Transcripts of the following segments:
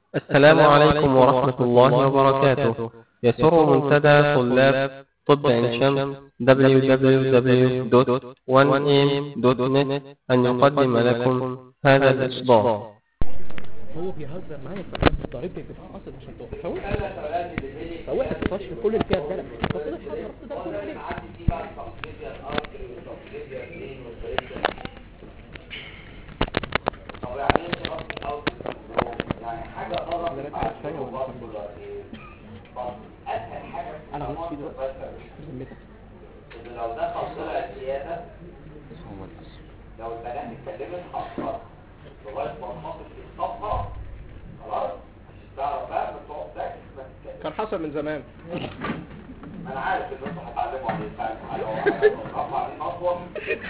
السلام عليكم ورحمة الله وبركاته يسر منتدى طلاب طب عين شمس www.1am.net أن يقدم لكم هذا الإصدار هو بيهزر معايا فكان ضاربني بالحاصل عشان تقف فوقف فشل كل اللي فيها الدلع فطلع حاجه رحت ده كله عليه انا عملت فيه دلوقتي بذمتك لو دخل طلع زيادة لو البنات اتكلمت هتفرق لغاية ما تحط في الصفحة خلاص مش تعرف بقى بتقعد ساكت ما تتكلمش كان حصل من زمان انا عارف ان انتوا هتعلموا عليه فعلا لو رفع عليه مطول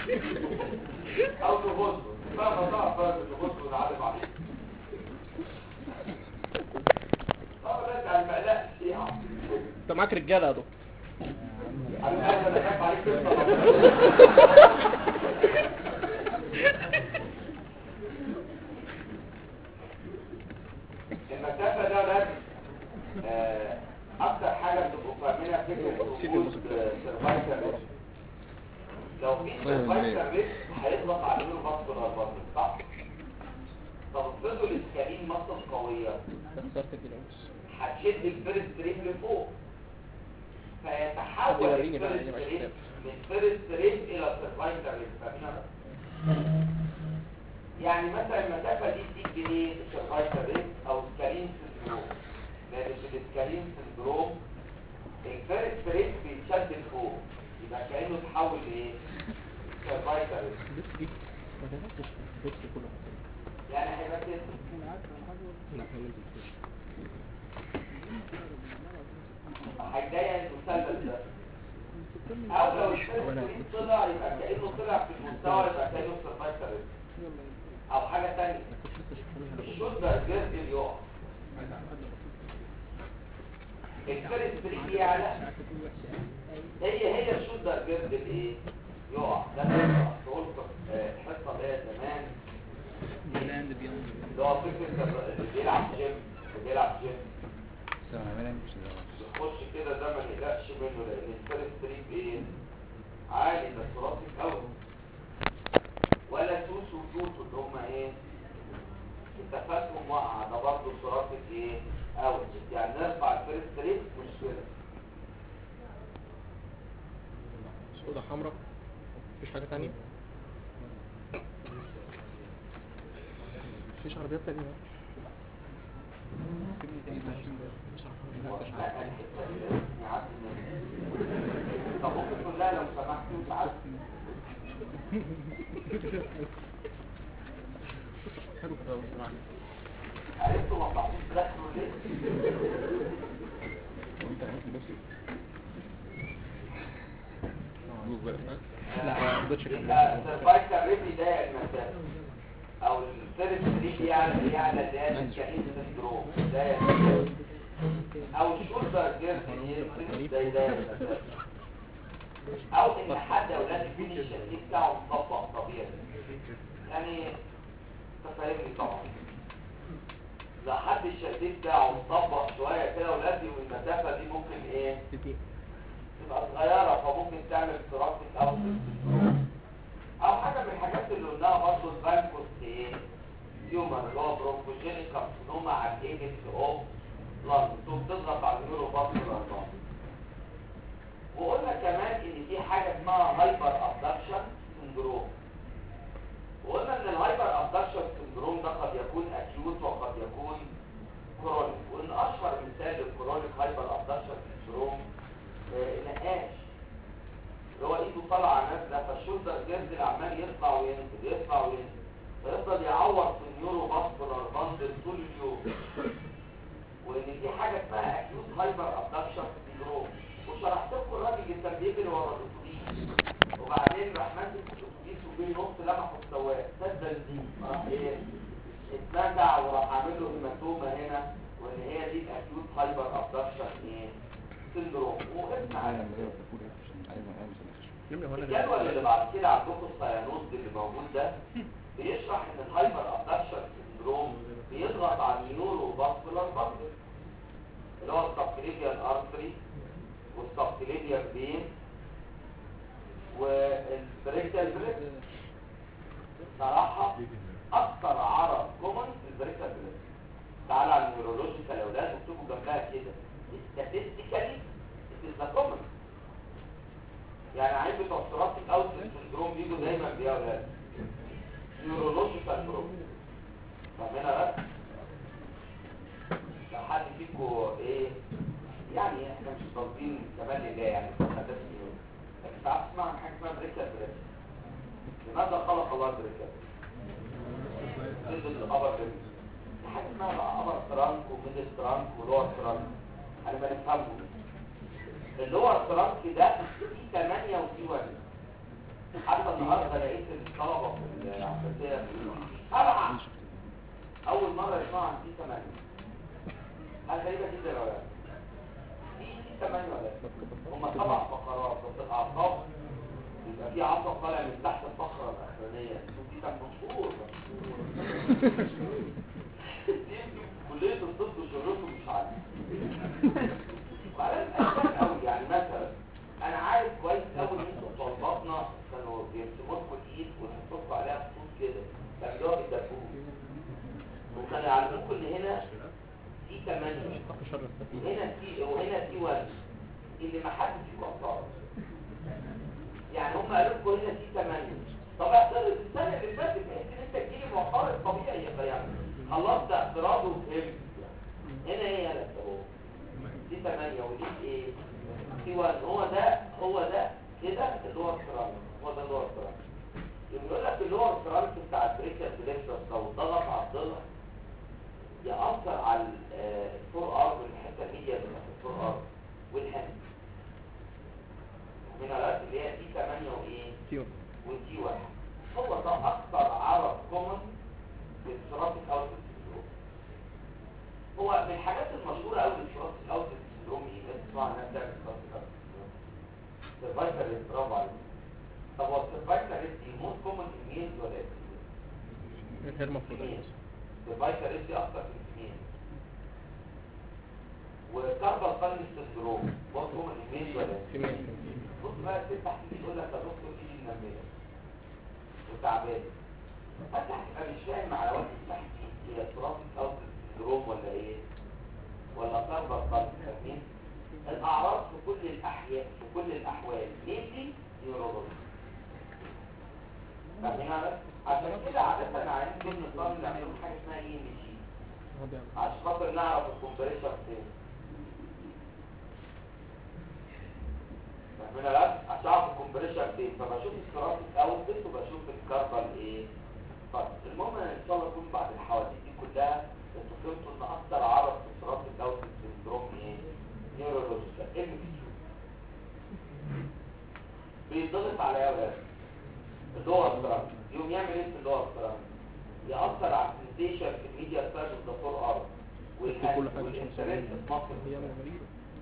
او تبصوا مهما تعرف بقى تبصوا ونعلم عليه طب رجع المقلقش فيها انت معاك رجاله يا دكتور انا عارف انا خايف عليك تطلع المسافة ده ولاد آه، أكتر حاجة بتبقوا فاهمينها فكرة وجود سيرفايكال ريسك لو في سيرفايكال ريسك هيضغط على النيورو فاسكولار باسل صح؟ طب افرضوا الاسكالين مصل قوية خسرت الجلوس هتشد الفيرست ريم لفوق فيتحول حد يوريني بقى الفيرست يعني ماشي ريم كده. من فيرست ريم إلى سيرفايكال ريسك فاهمينها؟ يعني مثلا المسافة دي تيجي جنيه سيرفايكال ريسك أو سكالين سندروم لأن في السكالين سندروم الفيرست ريم بيتشد لفوق يبقى كأنه اتحول لإيه؟ سيرفايكال ريسك اللبس دي ما جربتش اللبس كله يعني هيبقى كده لا هننزل فيه هيضايق المثلث ده او لو الفيرست طلع يبقى كانه طلع في المستوى يبقى كانه سيرفايكال ريسك او حاجه ثانيه انا كنت لسه شغال الشولدر جيرد يقع الفيرست ريم يعلى هي هي الشولدر جيرد الايه يقع ده اللي قلت الحصه اللي هي زمان اللي هو فكره اللي بيلعب جيم اللي بيلعب جيم يخش كده ده ما نقلقش منه لان الفيرست ستريب ايه عالي بس راسك قوي ولا توس وتوتو اللي هم ايه اتفاقهم واقعه ده برضه صراطك ايه اوت يعني نرفع الفيرست ستريب مشكله سودة حمراء مفيش حاجة تانية مفيش عربيات تانية مفيش عربيات لا الحته دي لازم يعدي منها. طب ممكن تقول لها لو سمحتي وتعدي حلو كده بصراحة عرفتوا ما بعضوش دخلوا ليه وانت عايز لبس لا ما رضيتش يبقى اكمل سيرفايكال ريب يضايق المسافه او الفيرست ريب يعلى يعلى اللي هي الكائن سندروم يضايق المسافه او الشولدر جيرد يفرد ده يضايق المسافه او ان حد اولاد يكون الشديد بتاعه مطبق طبيعي يعني تفهمني طبعا لو حد الشديد بتاعه مطبق شويه كده ولازم المسافه دي ممكن ايه تبقى صغيرة فممكن تعمل تراستيك او سيستم او حاجة من الحاجات اللي قلناها برضه البانكوس ايه تيومر اللي هو برونكوجينيك كارسينوما على الايجكس اوف لانج ثم تضغط على النيورو فاسكولار لانج وقلنا كمان ان في حاجة اسمها هايبر ابدكشن سندروم وقلنا ان الهايبر ابدكشن سندروم ده قد يكون اكيوت وقد يكون كرونيك وان اشهر مثال للكرونيك هايبر ابدكشن سندروم آه، نقاش اللي هو ايده طالعه نازله فالشولدر جيرد اللي عمال يطلع وينزل يطلع وينزل فيفضل يعور في النيورو فاسكولار باندل طول اليوم وان دي حاجه اسمها اكيوت هايبر ابدكشن سندروم وشرحت لكم الراجل اللي كان بيجري ورا الاتوبيس وبعدين راح ماسك الاتوبيس وبينط لمحه السواق سد بنزين راح ايه اتنزع وراح عامل له هيماتوما هنا وان هي دي الاكيوت هايبر ابدكشن ايه سندروم واسمع على نمرة وانا الجدول اللي بعد كده عندكم السيانوز اللي موجود ده بيشرح ان الهايبر ابدكشن سندروم بيضغط على النيورو فاسكولار اللي هو السبكليديان ارتري والسبكليديان فين والبريكتال بريك صراحة أكثر عرض كومن في البريكتال بريك تعالى على النيورولوجيكال يا أولاد واكتبوا جنبها كده statistically it is the common يعني عيب بتوع ثوراسيك اوت سندروم بيجوا دايما بيها يا أولاد نيورولوجيكال بروبلم فاهمينها بس لو حد فيكم ايه يعني احنا مش طالبين كمان لله يعني بس مليون لكن تعرف تسمع عن حاجه اسمها بريكال بريك لماذا خلق الله البريكال ضد الابر بريك في حاجه اسمها ابر ترانك وميدل ترانك ولور ترانك انا ما نفهمه اللور ترانك ده فيه 8 وفيه 1 حتى النهارده لقيت الطلبه في العساسيه سبعه اول مره يسمعوا عن دي 8 حاجه غريبه جدا يا ولاد دي دي 8 ولا هم سبع فقرات بس الاعصاب يبقى في عصب طالع من تحت الفقره الاخرانيه دي كان مشهور كليه الطب شغلته مش عارف وعلى الاساس قوي يعني مثلا انا عارف كويس قوي ان انتوا طلباتنا كانوا بيرسموا لكم الايد ويحطوا لكم عليها خطوط كده بيعملوها بالدبوس وكانوا يعلموكم ان هنا دي 8 وهنا في وهنا في وزن اللي ما حد فيكم اختار يعني هم قالوا لكم هنا في 8 طب اعترض السنه اللي فاتت بحيث ان انت تجيلي معترض طبيعي يا يعني خلصت اعتراض وفهمت هنا ايه يا اهو دي 8 ودي ايه في وزن هو ده هو ده كده اللي هو الكرام هو ده اللي هو الكرام يقول لك اللي هو الكرام بتاع البريكر بليكتر لو ضغط على الضلع يأثر على ال- الفور ار والحته الميديا اللي في الفور ار والهند من الارض اللي هي دي 8 وايه ودي واحد هو ده اكثر عرض كومن في الثراتيك اوت سندروم هو من الحاجات المشهوره قوي للثراتيك اوت سندروم ايه بس طبعا الناس بتعمل ثراتيك اوت سندروم سيرفايكال ريت برافو عليك طب هو السيرفايكال ريت دي موست كومن في الميلز ولا ايه؟ الهرمافروديت الفيتال اس اكتر من اثنين وكاربال قلب السندروم برضه من الايميل ولا في مين بص بقى الست تحت دي تقول لك يا دكتور ايدي منمله وتعبان فانت هتبقى مش فاهم على وجه التحديد هي ترافيك اوت سندروم ولا ايه ولا كاربال قلب فاهمين الاعراض في كل الاحياء في كل الاحوال مينلي نيورولوجي فاهمين على عشان كده عادة عايزين كل نظام نعمل حاجة اسمها اي ام جي عشان خاطر نعرف الكمبريشر فين فاهمين على عشان اعرف الكمبريشر فين فبشوف الكراسيك اوتبت وبشوف الكاربال ايه طيب المهم ان ان شاء الله يكون بعد الحوادث دي كلها انتوا فهمتوا ان اكتر عرض في الكراسيك اوتبت سندروم ايه نيورولوجيكال ام بي بيضغط على ايه يا ولاد اللور ترانك يقوم يعمل ايه في اللور ترانك يأثر على السنسيشن في الميديا سايد اوف ذا فور ارم كل حاجة مش والانترنت مسؤولية. هي مريضة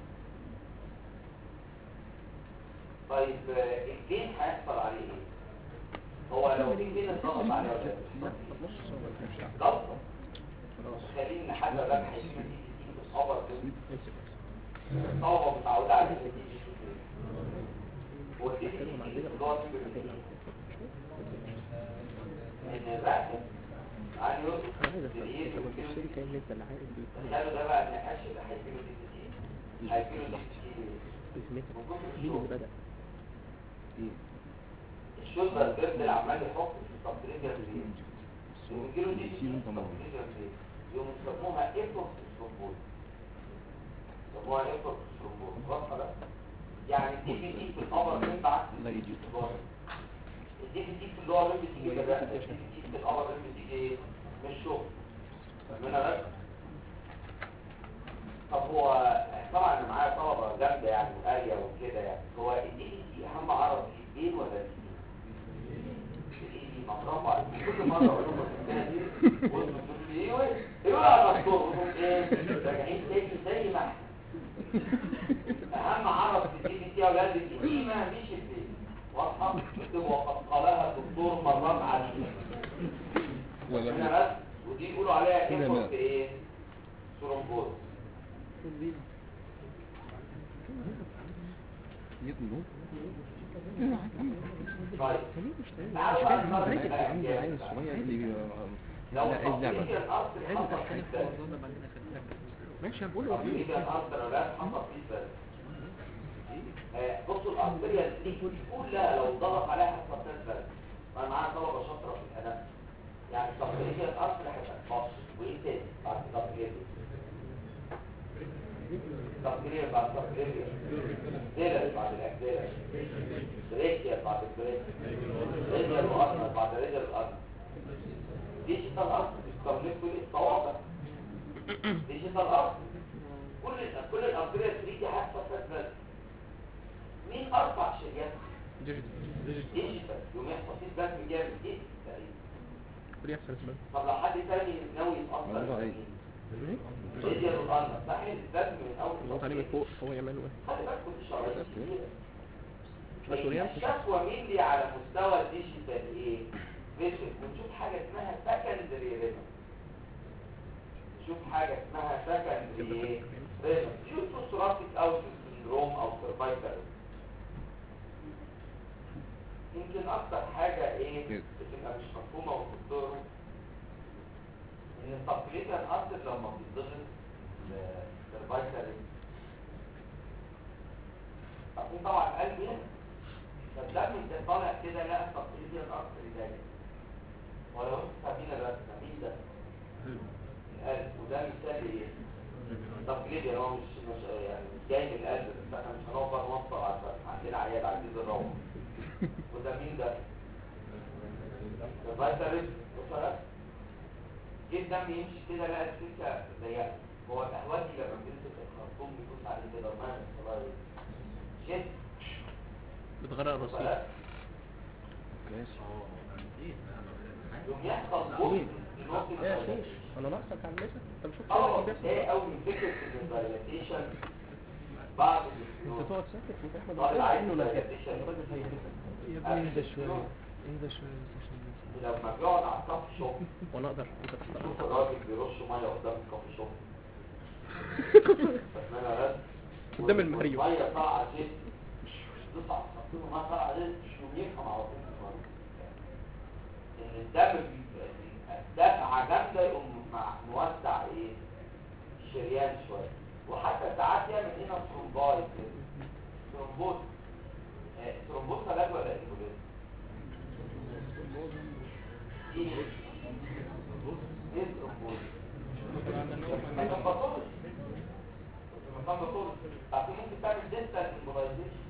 طيب آه، الجين هيحصل عليه ايه؟ هو لو في جين اتضغط عليه ولا لا؟ لا طب نص الصور ما كانش عارف. غلطة خلاص خلينا حتى ده هيجي دي في الخبر ده امسك الطلبة متعودة على ان دي دي ودي دي اتكلم عن دي كده جوه ان الرقم عن انا عايز يوسف افهم بالايد انت وكيلو بتبص لي كأن انت اللي عارف دي تخيلوا ده بقى النقاش اللي هيجيله دي دي هيجيله دي دي بذمتك من كتر مين اللي الشغل بدأ؟ الشولدر جيرد اللي عمال يحط في التقرير جنبين ويجيله دي دي في التقرير جنبين يقوموا يسموها ايفورت ثرومبوز يسموها ايفورت ثرومبوز واضحه ده يعني الدي في دي في القمر بيبقى عكس الدي في في الظهر الدي في دي في اللي هو رمي تيجي كده الدي في دي في القمر رمي تيجي ايه مش شغل فاهمينها بس طب هو طبعا انا معايا طلبه جامده يعني وقاريه وكده يعني هو الدي في دي اهم عرض في البين ولا الدين؟ الايدي مضربه على كل مره اقول لهم الثانيه دي وانتوا بتقولوا لي ايه وإيه؟ ايه يا دكتور وهم ايه راجعين تاني زي ما احنا اهم عرض في الدي في دي يا اولاد القديمه مش البين واضحه اكتبوا وقد قالها الدكتور مرات عديده هنا بس ودي يقولوا عليها ايفورت ايه ثرومبوز طيب تعالوا بقى نقارن الأجيال. لو تقليدي الأصل حصل في الثاني ماشي هنقول تقليدي الأصل لو لا حصل في الثاني آه، بصوا الأصلية دي كلها لو ضغط عليها حصل في الثاني أنا معايا طلبة شاطرة في الأداء يعني تقليدي الأصل هيبقى فصل وإيه تاني بعد تقليدي تقليدي بعد تقليدي ديلر بعد الأكديلر بريكيا بعد البريك رجل الأرض بعد رجل الأرض ديجيتال أرض استخدمت كل الصوابع ديجيتال أرض كل ال- كل الأمثلة 3 دي هتحصل بس مين أربع شريات ديجيتال يوم يحصل فيه بس جامد ايه تقريبا وليه يحصل اسباب طب لو حد تاني ناوي يتأثر رجل الأرض صحيح البس من أول ضغط عليه من فوق هو يعمل ايه خلي بالكم دي شرايط كتيرة بس وريان الشكوى مين لي على مستوى الديجيتال ايه فيجن ونشوف حاجه اسمها سكندري ريزم نشوف حاجه اسمها سكندري ايه ريزم يوتو ثوراسيك اوت سندروم او سيرفايكال يمكن اكتر حاجه ايه بتبقى مش مفهومه والدكتور ان التقليديا اصلا لما بيتضغط سيرفايكال عارفين طبعا القلب هنا فالدم انت طالع كده لا التقليدي الاكثر ذلك ولو انت فاهمين بس مين ده القلب وده مثال ايه تقليدي هو مش مش يعني مش جاي من القلب بس احنا مش هنقدر نوصل عشان عندنا عيال عايزين نروح وده مين ده الفيتامين وصلت جه الدم يمشي كده لقى السكه ضيقه هو الاهوادي لما بيمسك الخرطوم بيدوس عليه كده ما صغير شد بتغرق الرصيف وصلت يوم يحصل بوم لنقطة يا الدايلاتيشن. شيش انا ناقصك على المسا انت مش شفت اه اللي بيحصل ايه قوي من فكرة ان الدايلاتيشن بعد انت الفلوس تقعد ساكت وانت احمد طالع ربنا عايز انه لا دايلاتيشن الراجل هيهرسك يا ابني اهدى شوية اهدى شوية بس عشان الناس لما بيقعد على الكافي شوب وانا اقدر انت تحت شوف امرك الراجل بيرش ميه قدام الكافي شوب فاهمين بس قدام المهريو. ميه طالعه زيت دوس على الخطين وما طالعه زيت مش يفهم على طول المية. ان الدم بيبقى- الدفعه جامده يقوم مع موسع ايه الشريان شويه وحتى ساعات يعمل هنا ثرومبايت كده. ثرومبوز آه، ثرومبوز علاج ولا ايبوليزم ايه ايه ثرومبوز مكان بطول مكان بطول عشان ممكن تعمل ديستال امبولايزيشن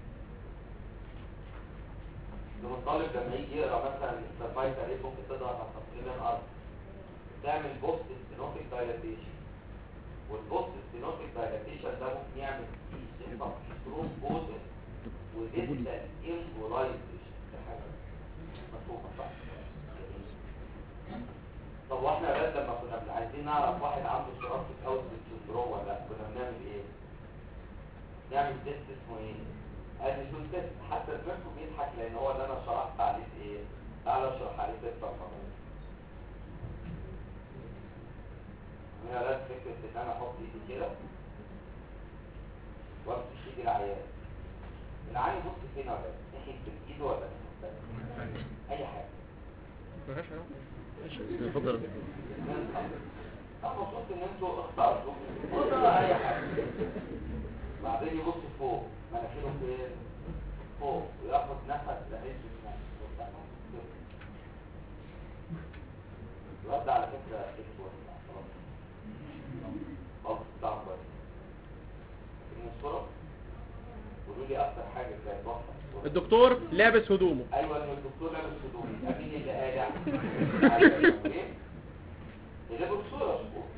لما الطالب لما يجي يقرا مثلا السرفايتر ايه ممكن تضغط على تقريبا الارض تعمل بوست ستينوتيك دايلاتيشن والبوست ستينوتيك دايلاتيشن ده ممكن يعمل سيمبل ثرومبوزس وديستال امبولايزيشن دي حاجه مفهومه صح طب واحنا بس لما كنا بن- عايزين نعرف واحد عنده سيرابتيك اوتلت سندروم ولا لا كنا بنعمل ايه؟ نعمل تيست اسمه ايه؟ اديشن تيست حتى سمعته بيضحك لان هو اللي انا شرحت عليه في ايه؟ تعالى اشرح عليه تيست القانون هنا بس فكره ان انا احط ايدي كده وامسك ايدي العيان العيان يبص فين ولا ناحيه الايد ولا ناحيه الثانيه؟ اي حاجه ملهاش علاقه اتفضل انا مبسوط ان انتوا اخترتوا وده اي حاجه بعدين يبص فوق مناخيره فين فوق وياخد نفس لهيش الواد ده على فكره اسود خلاص بتاع كويس لكن الصوره قولوا لي اكتر حاجه كانت واضحه في الصورة. الدكتور لابس هدومه ايوه إن الدكتور لابس هدوم يبقى مين اللي قالع ايه اللي بالصوره شوفوا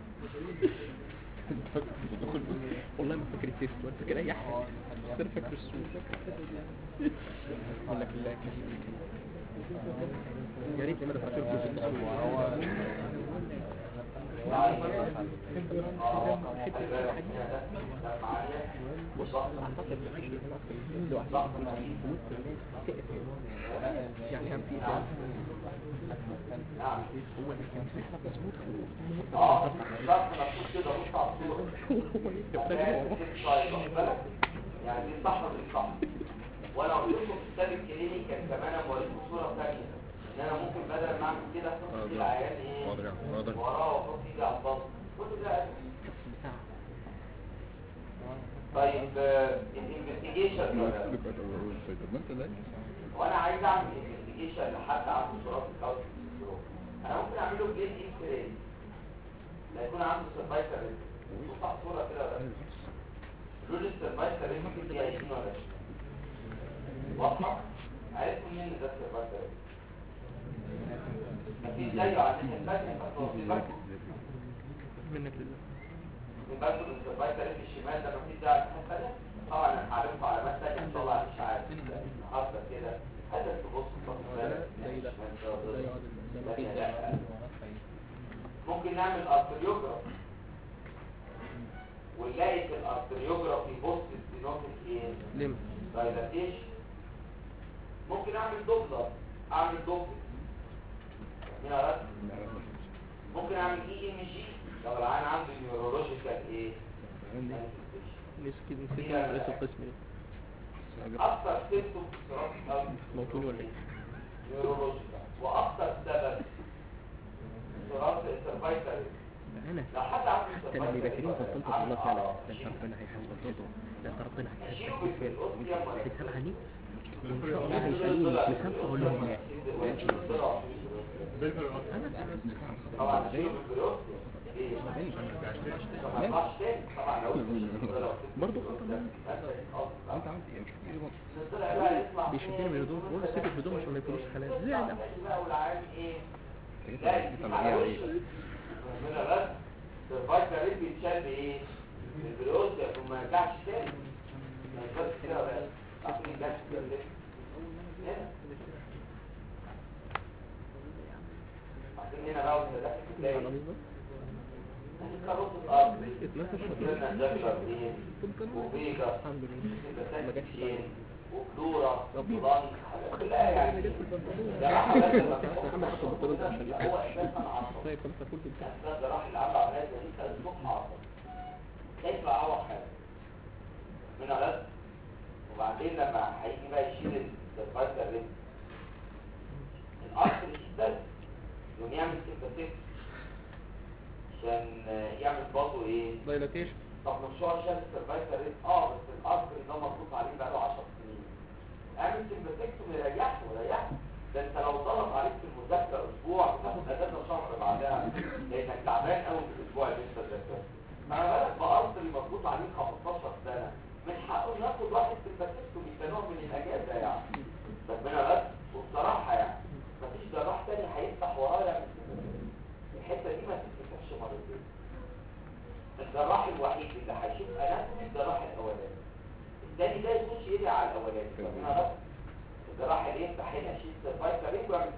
والله ما فاكر التيست ولا فاكر اي حاجه بس انا فاكر الصوت ولا في الله كريم يا ريت ما دفعتش الفلوس بص اعتقد مفيش هنا اصلا لو ضغط يعني هم في نعم هو اللي كان فيها مظبوط اه ضغط مكتوب كده بص على الصوره هو يكتب هتلاقي ده الست سايد واخد بالك يعني دي صح ودي صح وانا قلت لكم في الكتاب الكلينيكال كمان انا موريكم صوره ثانيه ان انا ممكن بدل ما اعمل كده احط ايدي العيان ايه وراه واحط ايدي على البطن كل ده أدب. طيب الانفستيجيشن وانا عايز اعمل انفستيجيشن لحد عنده سرطان الكاوتش انا ممكن اعمل له بلين اكس راي لا يكون عنده سيرفايكال ريسك بص على الصوره كده بقى لون السيرفايكال ريسك دي 20 ولا 20 واضحه عرفتوا منين إن ده سيرفايكال ريسك مفيش زيه على الناحيه الثانيه بس هو في مركز منك لله من باكل السيرفايكال ريسك الشمال ده مفيش زيه على الناحيه الثانيه طبعا انا هعرفكم علامات ثانيه طبعا مش عارف حاطه كده هذا تبص زي ده. زي عادل. زي ما ثانية لا. ممكن نعمل ارتريوجراف ونلاقي في الارتريوجرافي بوست ستينوتيك ايه لم دايلاتيشن ممكن اعمل دوبلر اعمل دوبلر مين عرفت ممكن اعمل اي ام جي لو العيان عنده نيورولوجيكال ايه manifestation. نسيت نسيت رئيس القسم ده اكثر سيمتوم في الصراط القلبي موطني ولا ايه؟ نيورولوجيكال واكثر سبب صراط السيرفايكال انا لو حد عنده حتى لما يبقى كريم cervical بطلته الله تعالى آه، لا شيل. ربنا هيحفظه لا ربنا شيله هيحفظه بالأوستيوم ولا حساب عني وان شاء الله هيخليني مثال اقول لهم لا طبعا شيله بالأوستيوم. إيه؟ ما ينفعش تاني. طبعا لو برضه خطر مني طلع بقى يطلع بيشدني من الهدوم بقول له سيب الهدوم عشان ما يكونوش حلال زعل بقى والعيان ايه لا يجيب على وشه من الرد الفايتر ريت بيتشال بايه بالبلوز وما يرجعش تاني ما يبقاش كده بقى عارفين الجهاز كده ليه؟ هنا. عارفين هنا بقى وانت داخل تلاقي القميص ده كاروت الارض اتنفس قلنا جاكر ايه وفيجا الحمد لله ما جاتش سيباتين وكلورا وبلان كلها يعني جراحة بس يا ما عم حط البطارية ده عشان هو اساسا عصب طيب خلاص اكل بالله اساسا جراح العمل عمليات دي كان الصبح عصب كيف اعوض حاجه من علاج وبعدين لما هيجي بقى يشيل السيرفايكال ريم الارض الشداد يقوم يعمل سيمباتيك عشان يعمل برضه ايه دايلاتيشن طب مشروع شال السيرفايكال ريت اه بس الارض ده مصروف عليه بقاله 10 سنين اعمل سيمباتيكتوم يريحه وريحه ده انت لو ضغط عليك في المذاكره اسبوع بتاخد اجازه شهر بعدها لانك تعبان قوي في الاسبوع اللي انت ذاكرته فما بالك بارض اللي مضغوط عليه 15 سنه من حقه انه ياخد واحد سيمباتيكتوم كنوع من الاجازه يعني ربنا بس وبصراحه يعني مفيش جراح تاني هيفتح وراه يعمل سيمباتيكتوم الحته دي ما تتفتحش مرتين الجراح الوحيد اللي هيشوف اناتومي الجراح الاولاني الثاني ده يخش يدعي على الاولاني فاهمين بس الجراح اللي يفتح هنا يشيل سيرفايكال رينج ويعمل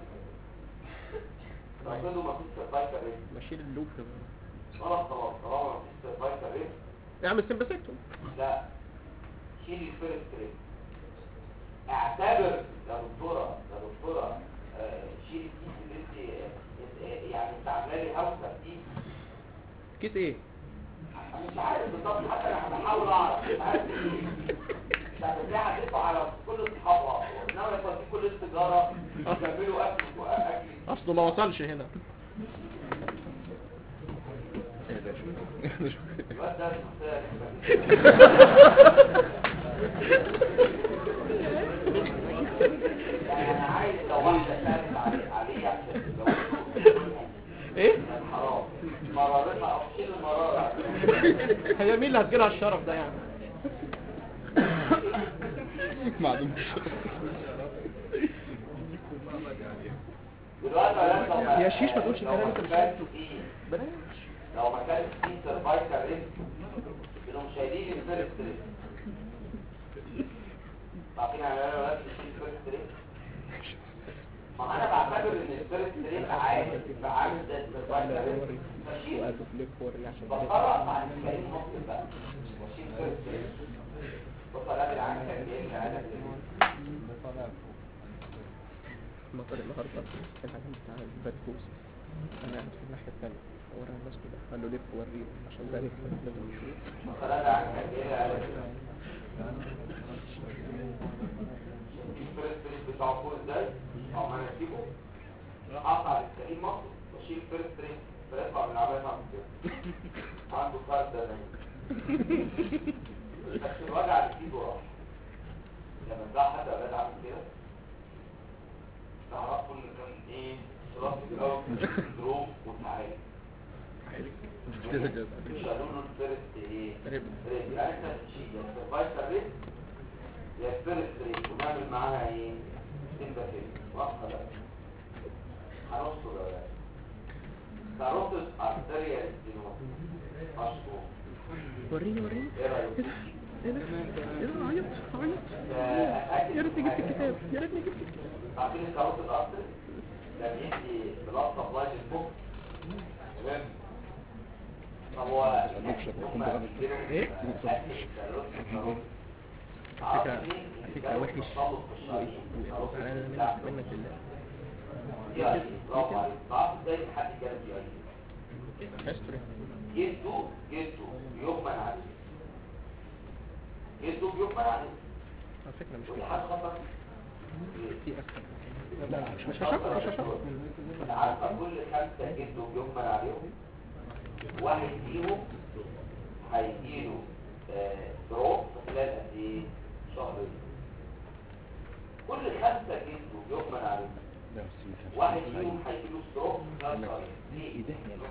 تاخده ما فيش سيرفايكال رينج بشيل اللوب ده خلاص خلاص طالما ما فيش سيرفايكال رينج اعمل سمباسيكتوم لا شيل الفيرست رينج اعتبر يا دكتوره يا دكتوره آه، شيل الكيس اللي انت آه، يعني انت عامله لي هوسه دي كيس ايه مش عارف بالظبط حتى انا بحاول اعرف مش عارف ايه يعني ازاي هتدفع على كل اصحابها انما يبقى في كل التجاره يكملوا اكل واكل اصله ما وصلش هنا الواد ده شخصية يعني انا عايز لو واحده سالت عليه عليه عشان تتجوزه ايه كان حرام مرارتها او شيل المراره هي مين اللي هتجيلها الشرف ده يعني معلوم دلوقتي يا لو ما- يا شيش ما تقولش لو الكلام ما انت مش كانش عارفه. فيه بلاش لو ما كانش فيه سيرفايكال ريسك انهم شايلين الفيرست ريسك عارفين يعني انا دلوقتي بشيل الفيرست ريسك ما انا بعتبر ان الفيرست ريسك عادي بعامل زي السيرفايكال ريسك بشيل وقالوا ليه وري عشان بقرا مع الكريم ممكن بقى واشيل فيرست ريسك بص على العين كان جاي لي انا مطر النهارده العالم بتاع الباتكوس انا قاعد في الناحيه الثانيه ورا الناس كلها قال له لف وريه عشان ده لف لازم يشوف بص على العين كان جاي لي انا الفيرست ريت بتاعه فوق ازاي او ما نسيبه اقطع السليم مصر واشيل الفيرست ريت فيطلع من العمليه مع كده عنده فرد ده نايم بس الوجع اللي في ايده راح لما تلاقي حد اولاد عامل كده تعرفوا ان كان ايه شرط الاول دروب وتعالي شالوا له الفيرست ايه ريب. ريت يعني احنا بنشيل يا السرفايسر ريت يا الفيرست ريت ونعمل معاها ايه سيمباثي واضحه بقى هنصه ده بقى كاروتس ارتريال ستينوز اشطو وريني وريني ايه رايك ايه ده ايه ده عيط عيط آه، يا ريتني جبت الكتاب يا ريتني جبت الكتاب عارفين الكاروت الارتري ده بيدي بلاد سبلاي للفوق تمام طب هو ايه؟ فكرة فكرة وحش. انا منك منك لله يعني برافو عليك تعرف ازاي إن حد جاب يعني هيستوري جده جده بيغمن عليه جده بيغمن عليه على فكرة مش ودي كده حاجه خطر في اسهل لا مش مش هشرح مش هشرح عارفه كل خمسه جده بيغمن عليهم واحد فيهم هيجيله دروب في خلال قد ايه شهرين كل خمسه جده بيغمن عليهم واحد فيهم هيجيله ستروك في خلال شهرين ليه؟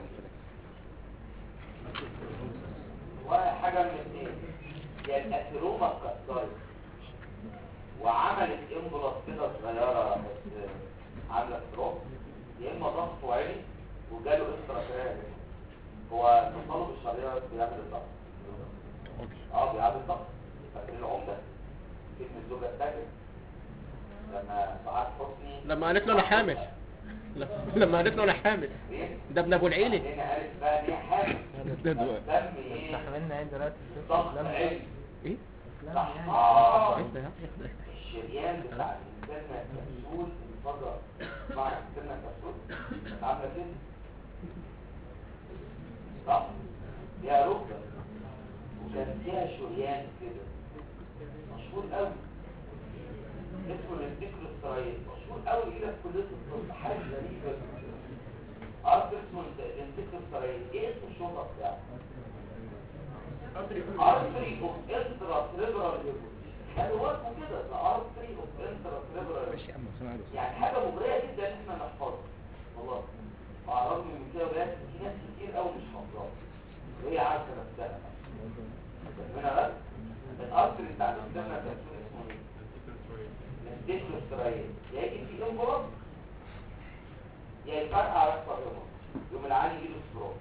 وحاجة من اثنين يا الأثرومة اتكسرت وعملت امبلاس كده صغيرة بس عاملة ستروك يا إما ضغط وعلي وجاله استراكرية هو تصلب الشريرة بيعمل الضغط اه بيعمل الضغط فاكرين العمدة فيلم الزوجة التاجر لما سعاد حسني لما قالت له انا حامل لا، لما قالت له انا حامل ايه؟ ده ابن ابو العيلي هنا قالت بقى ليه حامل ده دلوقتي دم ايه؟ عملنا ايه دلوقتي ضغط علي ايه صح اه ايه ده الشريان بتاع الانسان الكبسول انفجر مع الانسان الكبسول عامله كده صح فيها ركبه وكان فيها شريان كده مشهور قوي اسمه الانتكل السرايل مشهور قوي كده في كليه الطب حاجه غريبه ارض اسمه الانتكل السرايل ايه اسم الشرطه بتاعه artery of intracerebral حلو اسمه كده ده artery of intracerebral يعني حاجة مغرية جدا ان احنا نحفظها والله على الرغم من كده ولكن في ناس كتير قوي مش حافظاها وهي عارفة نفسها هنا بس الارتري بتاع الانسان ده اسمه ايه؟ الديكلوسترايل يا يجي في انبلاط يا يفرقع يحصل انبلاط يوم العالي يجيله ستروك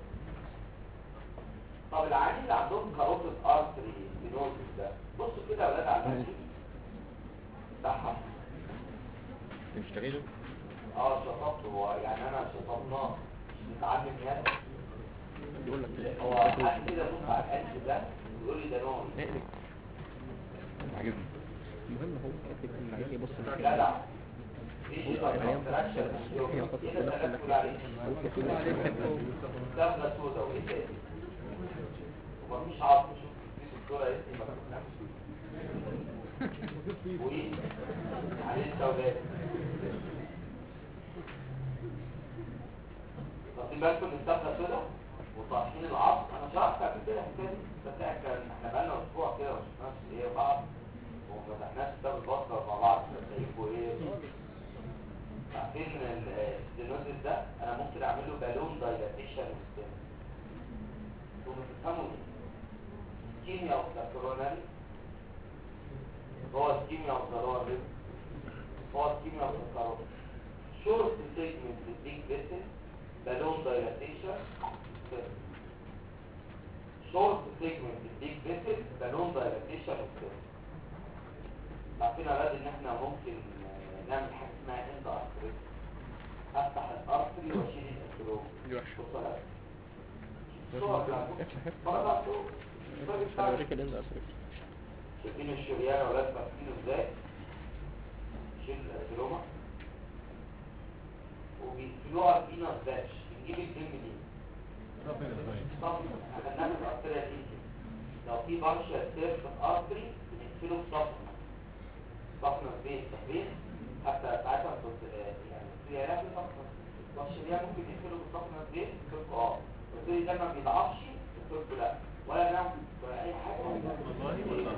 طب العيانين اللي عندهم كاروتيد ارتري ستينوزيس ده بصوا كده يا ولاد على المنشور بتاعها مش تغيره اه شطبته هو يعني انا شطبناه مش متعلم يعني يقول لك كده هو حد كده بص على القلب ده يقول لي ده نوع اقلب عجبني المهم هو كاتب ان العيال يبص جدع بص على العيال هي خطط ايه كلها ده كلها تقول كده عليه هو كاتب دبلة سودا وايه تاني ومفيش عظم شوف في دكتورة اسمي ما بتفهمش وايه عليه السوداء واخدين بالكم ان الدبلة سودا وطاحين العظم انا شرحت قبل كده الحكايه دي بس إحنا كان احنا بقالنا اسبوع كده ما شفناش ايه بعض وما فتحناش كتاب البصره مع بعض فتلاقيكوا ايه عارفين الستينوزيس ده انا ممكن اعمل له بالون دايلاتيشن وستين انتوا بتفهموا ايه كيميا وكاترونالي هو الكيميا والضروري هو الكيميا والكاترونالي شورت سيجمنت البيج فيسل بالون دايلاتيشن شورت سيجمنت البيج فيسل بالون دايلاتيشن وستين عارفين يا ولاد ان احنا ممكن آه، نعمل حاجه اسمها اند ارتري افتح الارتري واشيل الاثروم بصوا يا صور بتاعتكم. فرض على الصور. الصور انا بتاعتكم. اوريك اللي انت اصرف شايفين الشريان يا ولاد فاكرينه ازاي شيل الاثروما وبيقفلوها فينا باتش بنجيب الدم دي طب احنا بنعمل الارتريا دي لو في بارشل سيرف ارتري بنقفله بصفنة صفنة بين صفين حتى ساعتها كنت آه، يعني في علاج صفنة بارشلية ممكن يقفله بصفنة بين قلت له اه قلت لي ده ما بيضعفش قلت له لا ولا نعم ولا اي حاجة والله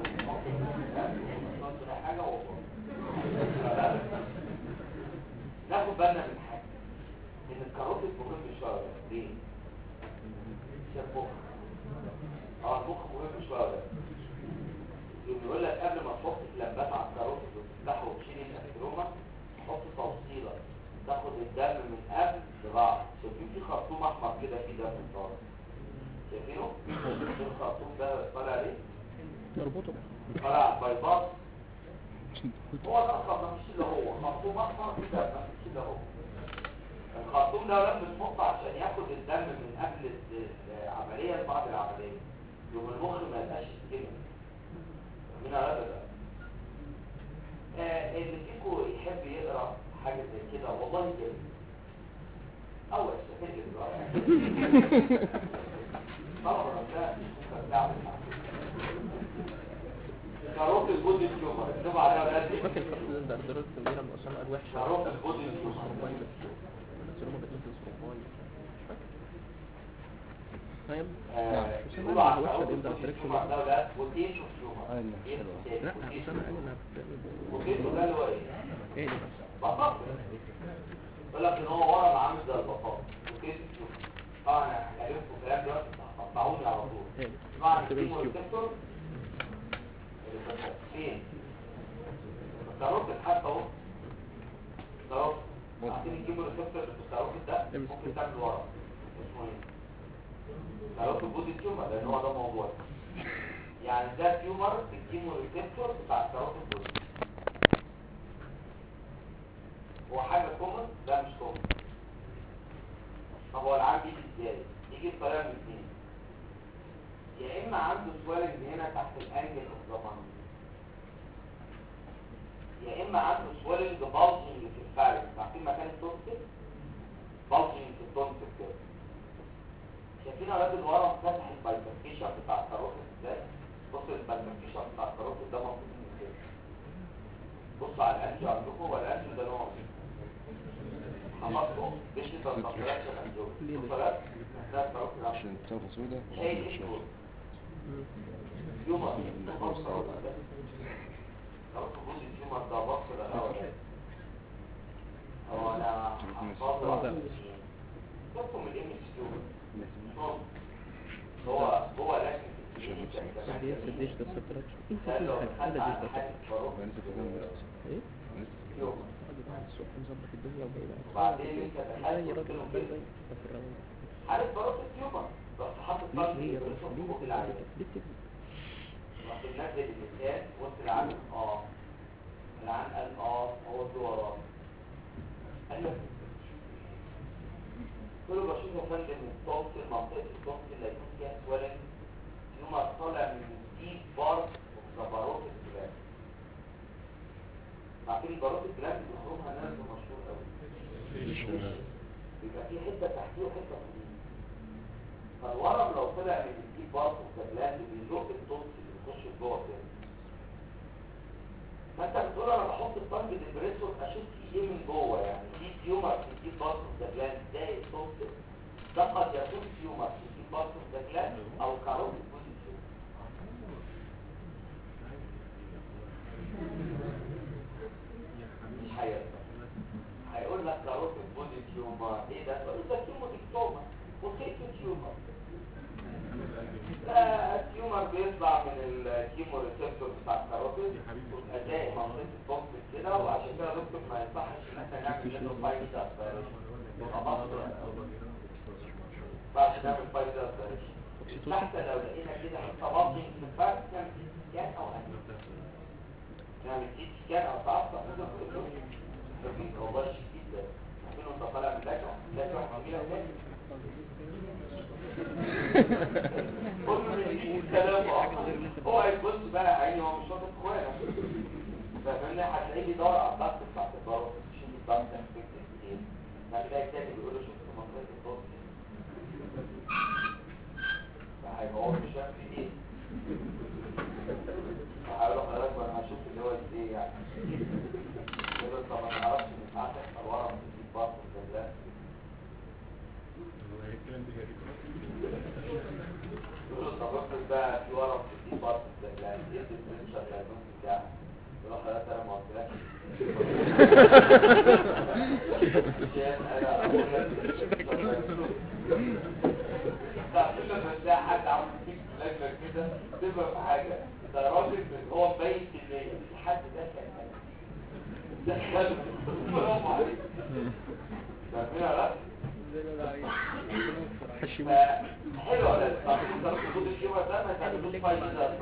ولا حاجة والله لا. ناخد بالنا من حاجة ان الكاروتيد مهم شوية ليه؟ عشان المخ اه المخ مهم شوية يقول لك قبل ما تحط اللمبات على الكاروتيد وتفتحه وتشيل الاسكروما حط توصيلة تاخد الدم من قبل لبعض شايفين في خرطوم احمر كده فيه دم طالع شايفينه؟ الخرطوم ده طالع ليه؟ نربطه طالع على البايباس هو ده الخرطوم مش اللي هو خرطوم احمر كده ما فيش اللي هو الخرطوم ده لما بتحطه عشان ياخد الدم من قبل العملية لبعد العملية يوم المخ ما يبقاش كده من هذا ده آه اللي فيكم يحب يقرا حاجة زي كده والله كده أول استفيد دلوقتي طبعا لا ممكن تعمل كاروت البودي تيومر اكتبوا عليها ولاد مش فاكر الخط ده درجة كبيرة من أسامة قال وحشة كاروت البودي تيومر سروباي بس بس هما بتنزل سروباي مش فاكر طيب آه، أسامة يقولوا قال على وحشة كاروت دي البودي درجة تيومر ده ولاد بوتيشو تيومر آه، اللي إيه حلوة. بوتيشو؟ لا أسامة قال إنها بتعمل بوتيشو ده اللي هو ايه؟ ايه دي بس بطاطا يقول لك ان هو ورم عامل زي البطاطا بوتيشو تيومر طبعا انا هكلمكم كلام دلوقتي هتقطعوني على طول ايه طبعا اكتب الكيمو HQ. ريسبتور اللي فتح فين؟ الكاروتيد حتى اهو كاروتيد عارفين الكيمو ريسبتور اللي في الكاروتيد ده MSQ. ممكن تعمل ورم اسمه ايه؟ كاروتيد بودي تيومر لان هو ده موضوع يعني ده تيومر في الكيمو ريسبتور بتاع الكاروتيد بودي هو حاجه كومن ده مش كومن طب هو العام بيجي ازاي؟ يجي بطريقه من اثنين يا اما عنده سوالنج هنا تحت الانجل اوف ذا مانج يا اما عنده سوالنج بالجنج في الفارج عارفين مكان التونسل بالجنج في التونسل كده شايفين يا ولاد الورم فتح البايكركيشن بتاع الكاروتيد ازاي بص البايكركيشن بتاع الكاروتيد ده موجود من كده بص على الانجو عندكم والانجو ده نوع ايه حمصه مش ده التطبيقات الانجو ليه بص ده؟ يا ولاد ده الكاروتيد عندكم. عشان تاخد سودة شايف الكود يومر لو تقول اليومر ده بص للأول هو أنا هحفظه بصوا من الإيمج يومر هو هو لكن دي اس ديش ده سبتراكشن انت قال كل له حاجة خد هذا على ديش ده حاجة بروح انا لسه فاكر لسه ايه لسه يومر راجل قاعد الصبح مظبط الدنيا وجاي بقى وبعدين انت دخلت زي قلت راجل له عمال كده زي في الروان عارف بروح اليومر رحت حاطط ليه طرف ليه يا البريسون باشا ليه فوق بتكذب العين ليه بتكذب رحت منزل اللسان وسط العين اه العين قال اه هو في وراه قال لك كل له بشوف يا فندم الصوت منطقه الصوت اللي هيكون فيها سوالن يوم طالع من ديب بارت وزبروت الكلام عارفين الباروت الكلام بيخرجها ناس مشهور قوي بيبقى في حته تحتيه وحته فوقيه فالورم لو طلع من الديب بارت والكلام بيزق الصوت اللي بيخش جوه كده فانت بتقول انا بحط الطنج ديبريسور اشوف في ايه من جوه يعني في تيومر في الديب بارت والكلام ده الصوت ده قد يكون تيومر في الديب بارت والكلام او كاروت بوزيتيوم مش هيرضى هيقول لك كاروت بودي تيومر ايه ده تقول له ده تيومر اكتوما وكيف تيومر لا التيومر بيطلع من الكيمو ريسبتور بتاع الكاروتيد اداء منطقه البوكس كده وعشان كده دكتور ما ينصحش ان احنا نعمل منه فايز اسبريشن بعد نعمل فايز اسبريشن تحت لو لقينا كده حته باطن في الفرد نعمل سي سكان او ان نعمل سي سكان او تعصب نقدر نقول له رفيق والله شديد ده عارفين انت طالع من لكعه لكعه كبيره تاني هو هيبص بقى عيني هو مش واخد اخوانا فاهمني هتلاقيه بيدور على الضغط بتاعت الضغط شوف الضغط افكتد ايه هتلاقي التاني بيقول له شوف منطقه الضغط فهيبقى هو مش شايف في ايه هقول لحضرتك وانا هشوف اللي هو ازاي يعني يقول له طب ما تعرفش ان ساعات يحصل ورم في الديب بارت لا يقول له طب افرض بقى في ورم في الديب بارت لا ايه الديفرنشال دايجنوز بتاعك يقول له حضرتك انا ما قلتلكش عشان انا اقول لك لا كل ما تلاقي حد عاوز يديك لجنه كده تبقى في حاجه ده راجل من هو مبين كميه الحد ده كان ده كان برافو عليك فاهمين ولا لا؟ حلو ولا لا؟ طب انت المفروض الشيوع ده ما تعملوش فايده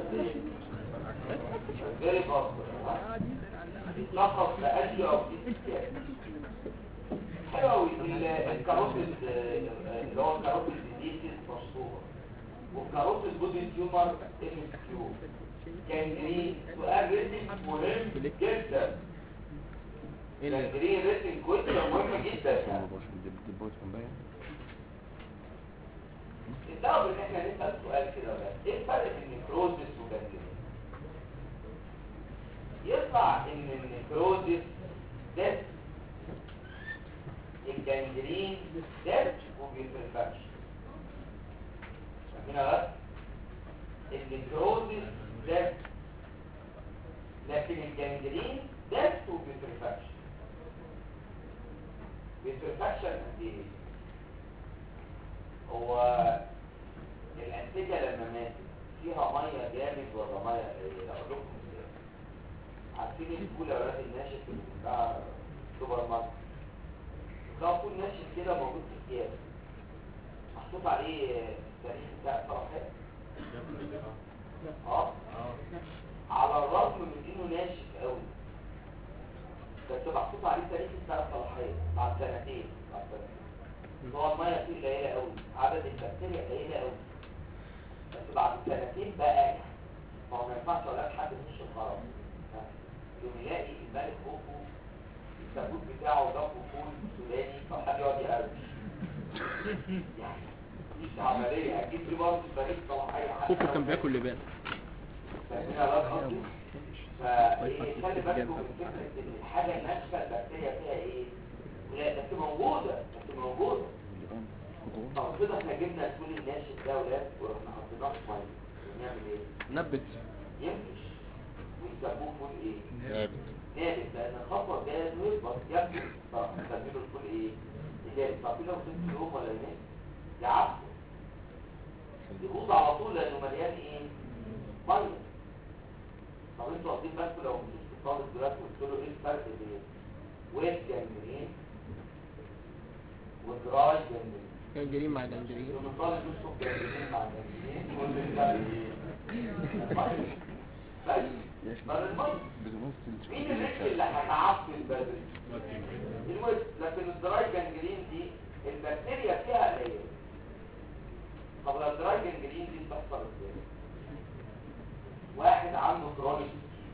غير خاص لخص لأجل أو حلو قوي الكاروتيد اللي هو الكاروتيد ديزيز مشهور والكاروتيد بودي تيومر ام اس كيو جانجرين سؤال ريتنج مهم جدا جانجرين ريتنج كويس مهم جدا يعني السبب ان احنا نسال سؤال كده ولا ايه الفرق بين نكروزس وجانجرين يطلع ان النكروزس ده الجانجرين ده وبيترفعش فاهمين بس النكروزس ده لكن الجانجرين ده وبيترفعش بيترفعشن قد ايه هو الانسجه لما ماتت فيها ميه جامد ولا ميه قليله اقول لكم ازاي عارفين الفول يا ولاد الناشف اللي بتاع سوبر ماركت ده فول ناشف كده موجود في اكياس محطوط عليه التاريخ بتاع الصلاحيه اه على الرغم من انه ناشف قوي بس محطوط عليه التاريخ بتاع الصلاحيه بعد سنتين بعد سنتين هو الميه فيه قليله قوي عدد البكتيريا قليله قوي بس بعد سنتين بقى ما هو ما ينفعش اقول لك حد يخش الخراب يوم يلاقي الملك خوفو التابوت بتاعه جنبه فول سوداني فحد يقعد يقرش يعني مش عمليه اكيد في برضه تاريخ صلاحيه خوفو كان بياكل لبان فاهمين على قصدي فخلي بالكم من فكره ان الحاجه الناشفه البكتيريا فيها ايه لا بس موجوده بس موجوده طب كده احنا جبنا الفول الناشف ده ولاد ورحنا حطيناه في ميه ونعمل ايه نبت ينفش ويسموه فول ايه نابت نابت لان الخطوه الجايه انه يكبر يكبر طب نسميه الفول ايه نابت طب لو ست يوم ولا يومين يعفن يبوظ على طول لانه مليان ايه ميه طب انتوا واخدين بالكم لو مسكت طالب دلوقتي قلت له ايه الفرق بين ويت جانجرين ودراي جانجرين جنجرين مع جنجرين يوم الطالب يشرب جانجرين مع جانجرين يقول لي الفرق ايه بس بل الميه مين الريسك اللي هتعفن بدري الويت لكن الدراي جانجرين دي البكتيريا فيها قليله طب لو الدراي جانجرين دي بتحصل ازاي واحد عنده كرونيك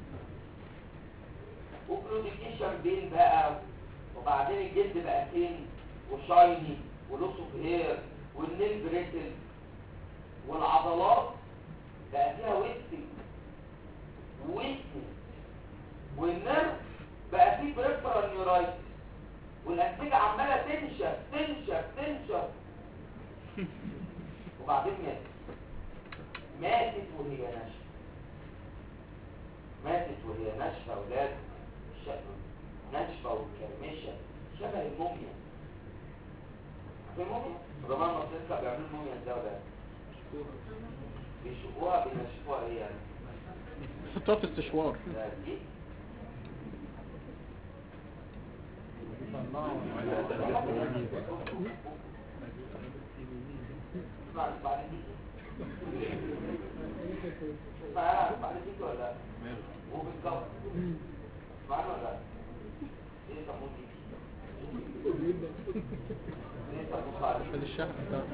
وبروديكيشن بين بقى وبعدين الجلد بقى تين وشايني ولوس اوف هير والنيل بريتل والعضلات بقى فيها ويستنج ويستنج والنرف بقى فيه بريفرال نيورايتس والانسجه عماله تنشف تنشف تنشف وبعدين ماتت ماتت وهي ناشفه ماتت وهي ناشفه اولاد شكل ناشفه ومكرمشه شبه الموميا في الموميا زمان المصريين كانوا بيعملوا الموميا ازاي ولا بيشوفوها بينشفوها ايه يعني حطها في استشوار لا دي اسمع اسمع دي اسمع اسمع دي ولا لا هو بالظبط اسمعنا ولا لا ايه يسموه دي ايه يسموه صعب عشان الشهر بتاعته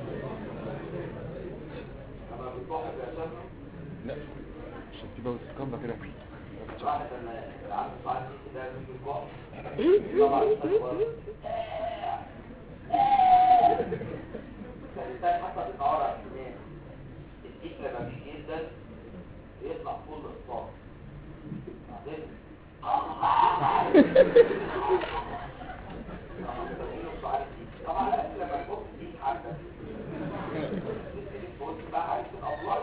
لما بتروح يا شباب لا عشان تبقى وتتكبر كده واحد لما عنده صعب دي كده يجي الكوع طبعا استغفر الانسان حتى بيتعور على السنان الديك لما بيجي ينزل بيطلع فوق الصوت بعدين طبعا لازم لما تحط دي حاجه التليفون بقى عايز الابلاي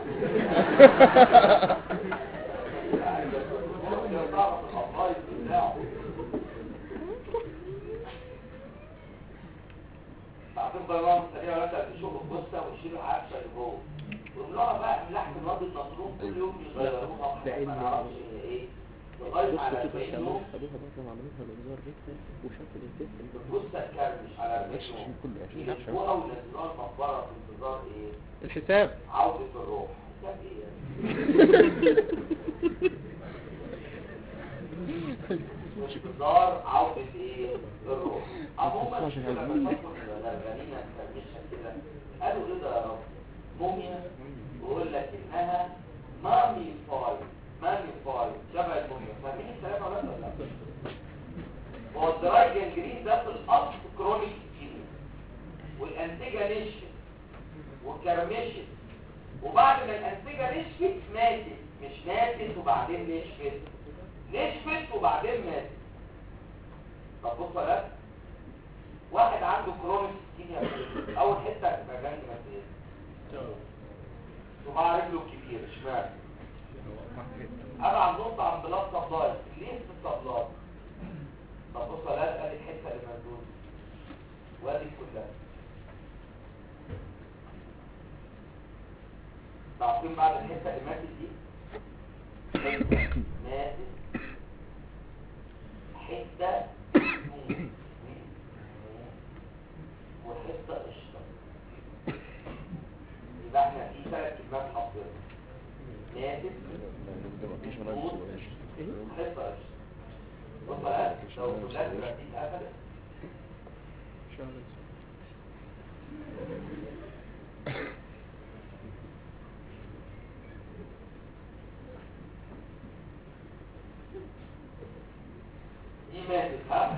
بعدين ضربهم سريع ولا تشوف الجثه ويشيلوا عفشه لجوه ويملوها بقى من لحم الواد المظلوم كل يوم يغيروها لأن- ما نعرفش هي ايه لغايه على بص كده 40 خدوها يوم خدوها بقى وعملوها الانذار ريكتال وشافوا الانتستين الجثه تكرمش على 40 ماشي يوم كله عشان عشان يلفوها وينزلوها المقبره في انتظار ايه؟ الحساب عودة الروح حساب ايه يعني؟ انتظار عودة ايه؟ الروح عموما عشان لما عايزين شافوا الغرغرينة تفرمشها كده قالوا ايه ده يا رب؟ موميا ويقول لك انها مامي فاي مامي فاي شبه الموميا فاهمين الكلام ولا لا؟ هو الدراي جنجرين ده في الاصل كرونيك سكين والانتجه نشفت وكرمشت وبعد ما الانسجه نشفت ماتت مش ماتت وبعدين نشفت نشفت وبعدين ماتت طب بص يا واحد عنده كرونيك سكينيا اول حته هتبقى جنب مثلا صباع رجله كبير اشمعنى ابعد نقطه عن بلاد سبلاي ليه في السبلاي طب بص يا ادي الحته اللي مسدوده وادي كلها تعرفين بعد الحته اللي ماتت دي ماتت حته نور. وحته قشطه يبقى احنا في ثلاث كلمات حافظينها ماتت مفيش مناقشه ولا ايه حته قشطه بص بقى لو كلها دي اتقفلت شغل دي ماتت ها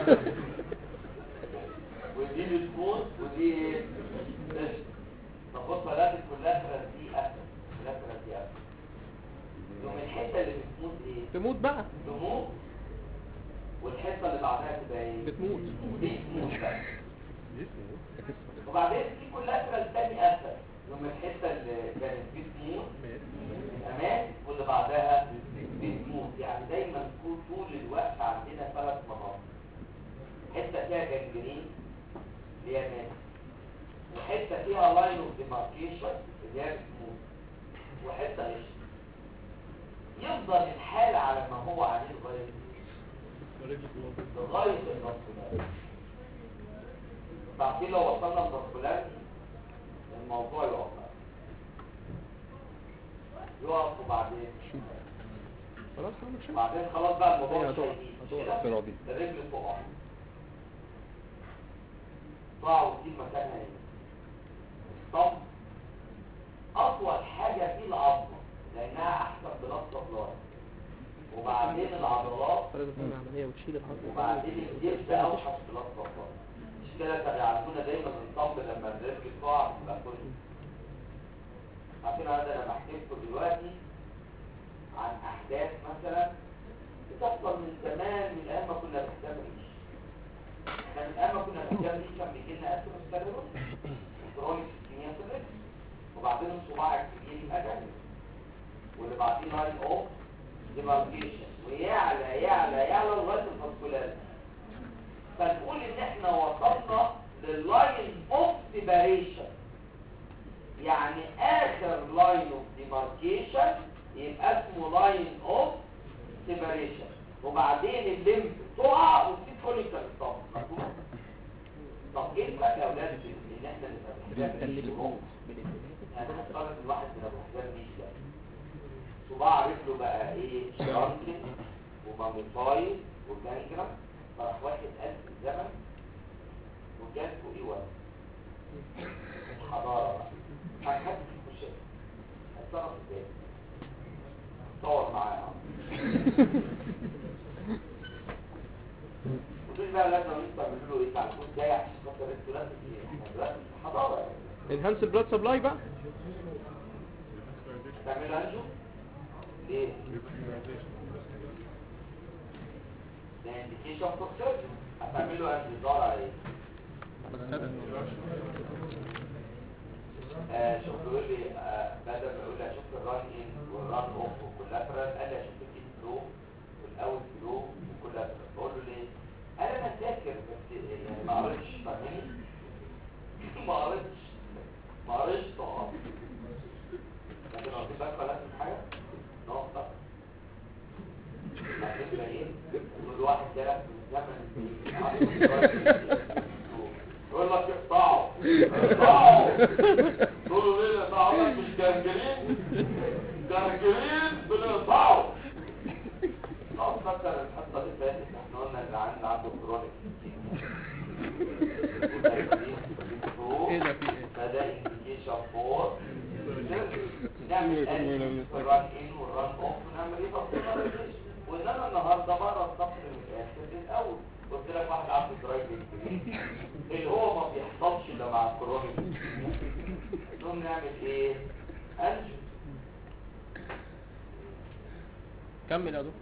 ودي بتموت ودي ايه قشطة. طب بص لازم كلها دي قفل كلها دي قفل يوم الحته اللي بتموت ايه تموت بقى تموت والحته اللي بعدها تبقى ايه بتموت دي تموت بقى وبعدين في كلها الثاني قفل يوم الحته اللي كانت بتموت تمام واللي بعدها بتموت يعني دايما طول طول الوقت عندنا ثلاث مرات حته فيها جنجرين اللي هي مات وحته فيها لاين اوف ديماركيشن اللي هي بتموت وحته قشطه يفضل الحال على ما هو عليه لغايه لغايه النص تعرفين لو وصلنا للنص الموضوع يقف يقف وبعدين خلاص انا مش بعدين خلاص بقى الموضوع هي مش هتقع. هيزيد. هتقع. كده راضي الرجل تقع تقع وتجيب مكانها ايه طب اطول حاجه في العظمه لانها احسن بلاد سبلاي وبعدين العضلات لازم تعمل عمليه وتشيل العظم وبعدين الجبس اوحش بلاد سبلاي مش كده كانوا يعرفونا دايما الطب لما الرجل تقع بتبقى كل عشان هذا انا بحكي لكم دلوقتي عن احداث مثلا بتحصل من زمان من ايام ما كنا بنهتم بيش احنا من ايام ما كنا بنهتم بيش كان بيجي لنا اسم السيرفر كرونيك سكينيا في الرجل وبعدين الصباع الكبير يبقى جنب واللي بعدين لاين اوف ديماركيشن ويعلى يعلى يعلى لغايه الفاسكولار فنقول ان احنا وصلنا لللاين اوف سيباريشن يعني اخر لاين اوف ديماركيشن يبقى اسمه لاين اوف سيباريشن وبعدين الليمف تقع وتسيب فوليكل ستوب مفهوم؟ طب ايه الفرق يا اولاد بين ان احنا نبقى بنحتاج بنقلل يعني هنفترض الواحد من ابو حسام مش ده صباع رجله بقى ايه شرانكن وماميفايد وجانجرام فراح واحد قلب الزمن وجات فوقيه ورد الحضاره بقى هنحط في الخشب هتصرف ازاي صور معايا ودول بقى لازم انت تعملوا له ايه تعرفوا ازاي عشان خاطر انتوا لازم احنا دلوقتي في الحضاره يعني انهانس البلاد سبلاي بقى تعملوا انجو ليه؟ ده indication for surgery هتعمل له انتظار على ايه؟ على السبب آه شوف بيقول لي آه بدل ما يقول لي اشوف الران ان والران اوف والكولاترال قال لي اشوف الكيس فلو والاوت فلو والكولاترال بقول له ليه؟ قال انا فاكر بس يعني ما قريتش فاهمني؟ ما قريتش ما قريتش طبعا لكن واخدين بالك ولا من حاجه؟ نقطه بعدين باين كل واحد جالك من زمن يقول لك اقطعوا اقطعوا تقول له ليه اقطعوا لك مش جرجرين جرجرين بنقطعوا خلاص مثلا الحصه اللي فاتت احنا قلنا ان عندنا عنده كرونيك ايه ده في ايه فده انديكيشن فور نعمل ادي في الران ان والران اوف ونعمل ايه بقى وانما النهارده بره الصفر من الاخر الاول قلت لك واحد عنده درايفنج اللي هو ما بيحصلش الا مع الكورونا نقوم نعمل ايه انجو كمل يا دكتور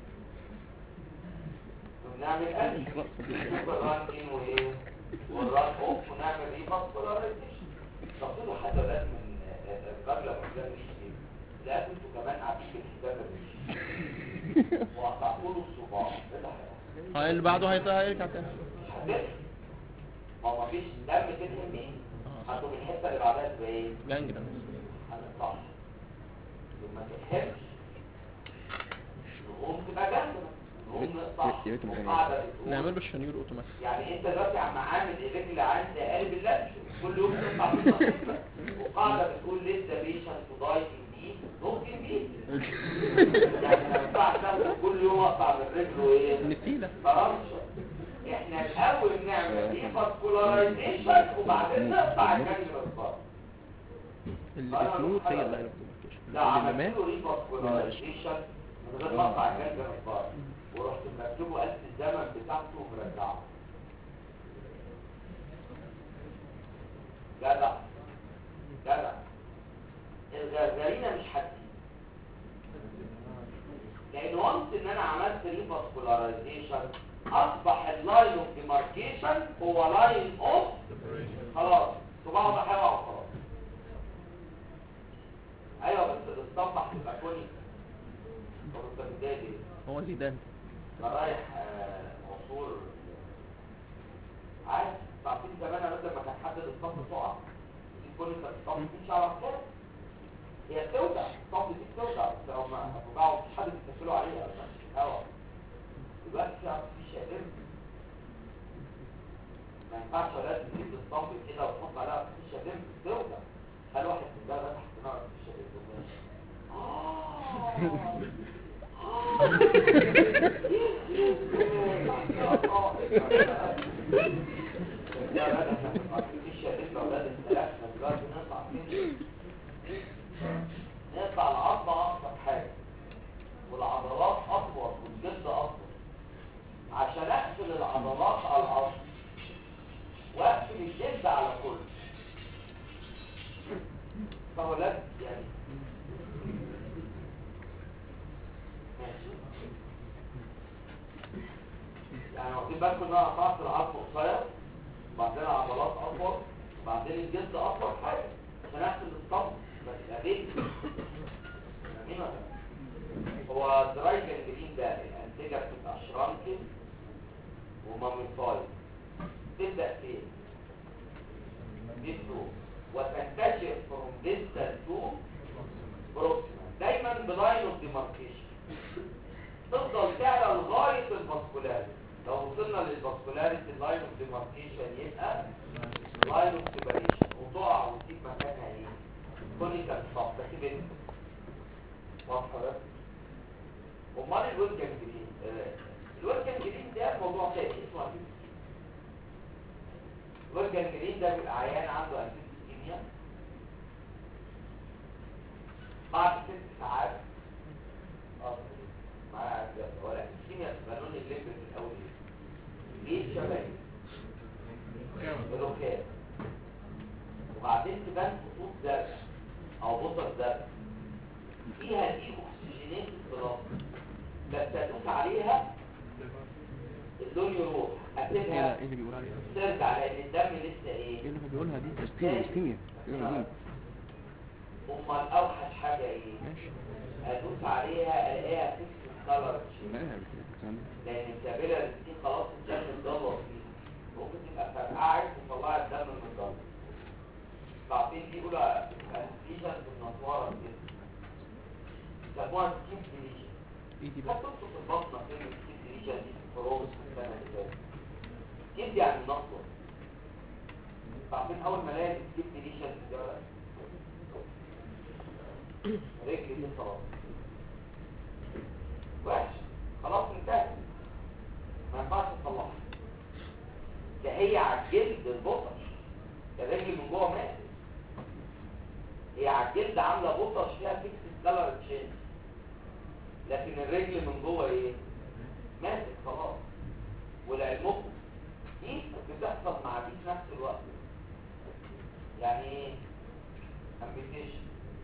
نقوم نعمل انجو نشوف الران ان وايه والران اوف ونعمل ايه فاسكولاريزيشن تقولوا حتى ولاد من الراجل لما كان مش لا انتوا كمان عارفين الحساب الريشي وقطعتوا له الصباع ايه اللي هيحصل؟ ها اللي بعده هيط- هيرجع تاني هتفرق ما هو مفيش دم تدهن بيه هتقوم الحته اللي بعدها تبقى ايه؟ جانجرين هنقطعها لما تفهمش نقوم تبقى جنبنا نقوم نقطعها يا ريت ما كان قاعدة بتقول نعمل له الشنيور اوتوماتيك يعني انت دلوقتي عم عامل ايديك اللي عند قلب اللبش كل يوم تقطع في النصيبة وقاعدة بتقول لسه بيشنت ودايتنج دي ممكن دي يعني ما ينفعش تاخد كل يوم اقطع من رجله ايه؟ نسيلة فرنسا احنا الاول نعمل ايه فاسكولارايزيشن وبعدين نقطع الجنب الفار اللي بفلوس هي اللي هيلوكتوماتيك لا اللي عملت مات له ايه فاسكولارايزيشن من غير ما اقطع الجنب الفار ورحت مركبه قد الزمن بتاعته ومرجعه جدع جدع الغرغرينه مش هتزيد لان وانس ان انا عملت ريفاسكولارايزيشن اصبح اللاين اوف ديماركيشن هو لاين اوف خلاص صباعه ده حاجه وخلاص ايوه بس الاسطمبه هتبقى كونيك طب انت متضايق ليه؟ هو زيدان انا رايح آه، عصور عارف تعرفين زمان انا لما كان حد الاسطمبه تقع دي كل انت الاسطمبه تمشي على كده هي بتوجع الاسطمبه دي بتوجع بس لو ما هتوجعه مفيش حد بيتكسله عليها بس في الهوا دلوقتي في في شقلب ما ينفعش لازم تجيب الاسطمبه كده وتحط عليها في شقلب بتوجع هل واحد من ده فتح دماغه في الشقلب وماشي نقطع العظمة أكتر حاجة والعضلات أطول والجلد أطول عشان أقفل العضلات على العظم وأقفل الجلد على كله فهو لازم يعني ماشي يعني واخدين بالكم ان انا قطعت العظم قصير وبعدين العضلات اطول وبعدين الجلد اطول حاجه عشان احسب الصف بس يبقى بيت فاهمين ولا لا؟ هو دراي جانجرين ده الانسجه بتبقى شرانكن وماميفايد تبدا فين؟ ديستو وتنتشر فروم ديستال تو بروكسيمال دايما بلاين اوف ديماركيشن تفضل تعلى لغايه الفاسكولاريتي لو وصلنا للفاسكولاريتي اللاين اوف ديماركيشن يبقى لاين اوف سيبريشن وتقع وتسيب مكانها ايه؟ كونيكال صف بس بنت واضحه بس امال الويل جانجرين آه، الويل جانجرين ده موضوع تاني اسمه أكيد الويل جانجرين ده بيبقى عيان عنده أكيد كيمياء بعد ست ساعات اه معاه ولا الكيمياء تبقى لون الليمب في الاول ليه شبابي بلوكات وبعدين تبان خطوط زرقاء او بطل زرقاء فيها دي اكسجينيت في اللي بيقول عليها ترجع لان الدم لسه ايه ايه اللي هو بيقولها دي استيميا استيميا استيميا امال اوحش حاجه ايه ماشي ادوس عليها الاقيها فيكس كلر سمعناها قبل كده الكلام ده لان الكابيلة دي خلاص الدم اتدمر فيها ممكن تبقى فرقعت وتطلع الدم من الدم بعدين دي يقولوا ليجن في النصوارة كده يسموها سكيب ديليشن ايه دي بقى هتبصوا في البطنة فين السكيب ديليشن دي في الفروس في السنة اللي فاتت سكيب يعني نصوة بعدين اول ما الاقي السكيب ديليشن دي بقى رجلي دي خلاص وحش خلاص انتهت ما ينفعش تصلحها ده هي على الجلد البطش الرجل من جوه ماتت هي على الجلد عامله بطش فيها فيكس كلر تشينج لكن الرجل من جوه ايه ماتت خلاص ولعلمكم دي بتحصل مع دي في نفس الوقت يعني ايه امبيتيشن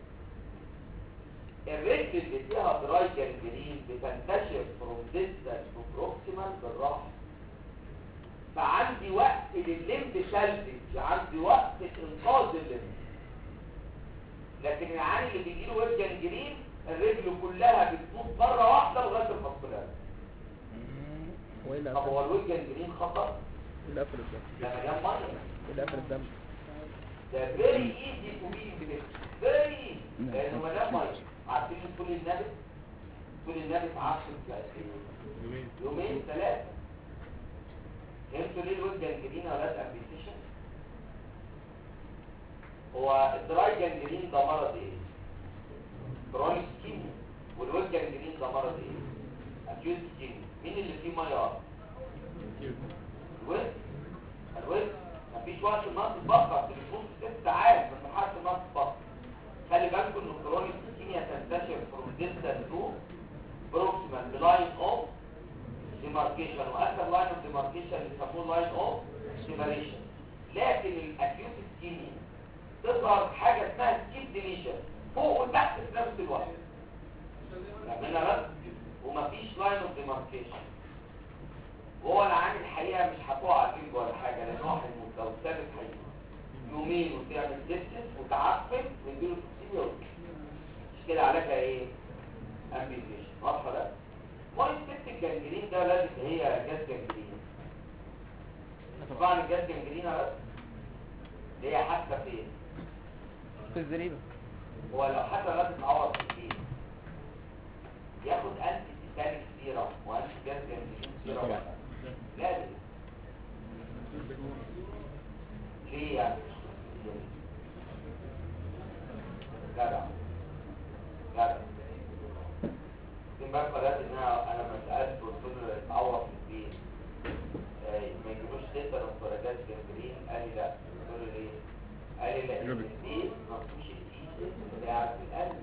الرجل اللي فيها دراي جانجرين بتنتشر فروم ديستال تو بروكسيمال بالراحه فعندي وقت لللمب سلبج عندي وقت انقاذ اللمب لكن العيان اللي بيجيله ويب جانجرين الرجل كلها بتموت مره واحده لغايه المفصلات هو ايه اللي طب قفل هو الويب جانجرين خطر ايه اللي قفل الدم لما جاب ميه ايه اللي قفل الدم ده فيري ايزي تو بي فيري ايزي لانه ما دام ميه عارفين طول النبت طول النبت 10 يومين يومين ثلاثه فهمتوا ليه الويب جانجرين ولا ابليكيشن هو الدراي جانجرين ده مرض ايه كرونيك سكيميا والويب جانجرين ده مرض ايه اكيوت سكيميا مين اللي فيه ميه اكتر الويب الويب مفيش وقت النقص تتبخر تليفون في ست ساعات من مرحله النقص تتبخر خلي بالكم ان الكرونيك سكيميا تنتشر فروم ديستال تو بروكسيمال بلاين اوف ديماركيشن واخر لاين اوف ديماركيشن اللي يسموه لاين اوف سيبريشن لكن الاكيوت سكيميا تظهر حاجه اسمها سكيب ديليشن فوق وتحت في نفس الوقت نعملها بس ومفيش لاين اوف ديماركيشن وهو العامل الحقيقه مش هتقع على الجنب ولا حاجه لان هو هيموت لو ثابت هيموت يومين وتعمل ديستنس وتعفن ويديله توكسين يوم مش كده علاجها ايه؟ امبيزيشن واضحه ده؟ ميه ست الجنجرين ده لازم هي جاز جنجرين طبعا الجاز جنجرين بس اللي هي حاسه فين؟ في الزريبه هو لو حتى لازم تعوض كتير ياخد انتي تيتانيك سيرم وانتي جاز جنجرين سيرم طبعا. لازم ليه يعني جدع جدع دي بقى قررت ان انا انا لما سالت قلت له اتعوض في البيت آه، ما يجيبوش تيتر وفرجات جنجرين قال لي لا قلت له ليه؟ قال لي لان البيت ما فيهوش التيشن بتاع القلب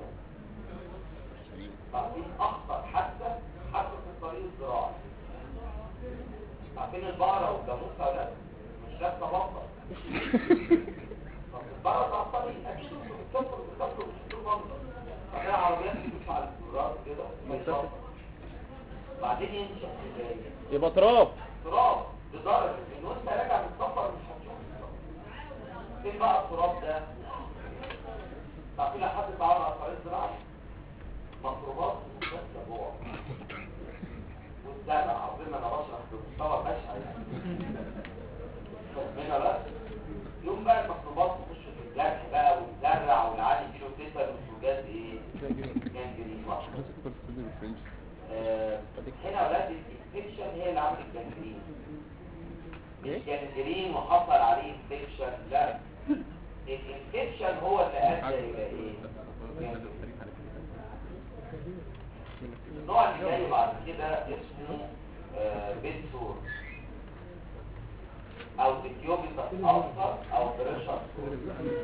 بعدين اخطر حتى حتى في الطريق الزراعي عارفين البقرة والجاموسة ولا مش لابسة بطة طب البقرة بتاع الطريق أكيد انتوا بتسافروا بتسافروا بتشوفوا المنظر بعدين العربيات بتمشي على الزرار كده منطقة. بعدين يمشي ازاي يبقى تراب تراب لدرجة ان وانت راجع من السفر مش هتشوف التراب. فين بقى التراب ده؟ تعرفين حد تعرض على الطريق الزراعي مطروبات بس جوه والزرع عظيم انا بشرح بمستوى بشع يعني هنا بس يوم بقى المطلوبات تخش في الجرح بقى والزرع والعادي يجيله تيتر والسجاد ايه جانجرين واحد آه، هنا اولاد الانفكشن هي اللي عملت جانجرين مش جانجرين وحصل عليه انفكشن لا الانفكشن هو اللي ادى الى ايه جانجرين. النوع اللي جاي بعد كده اسمه آه، بيت سور او بتيوبيتاس ألسر او بريشر سور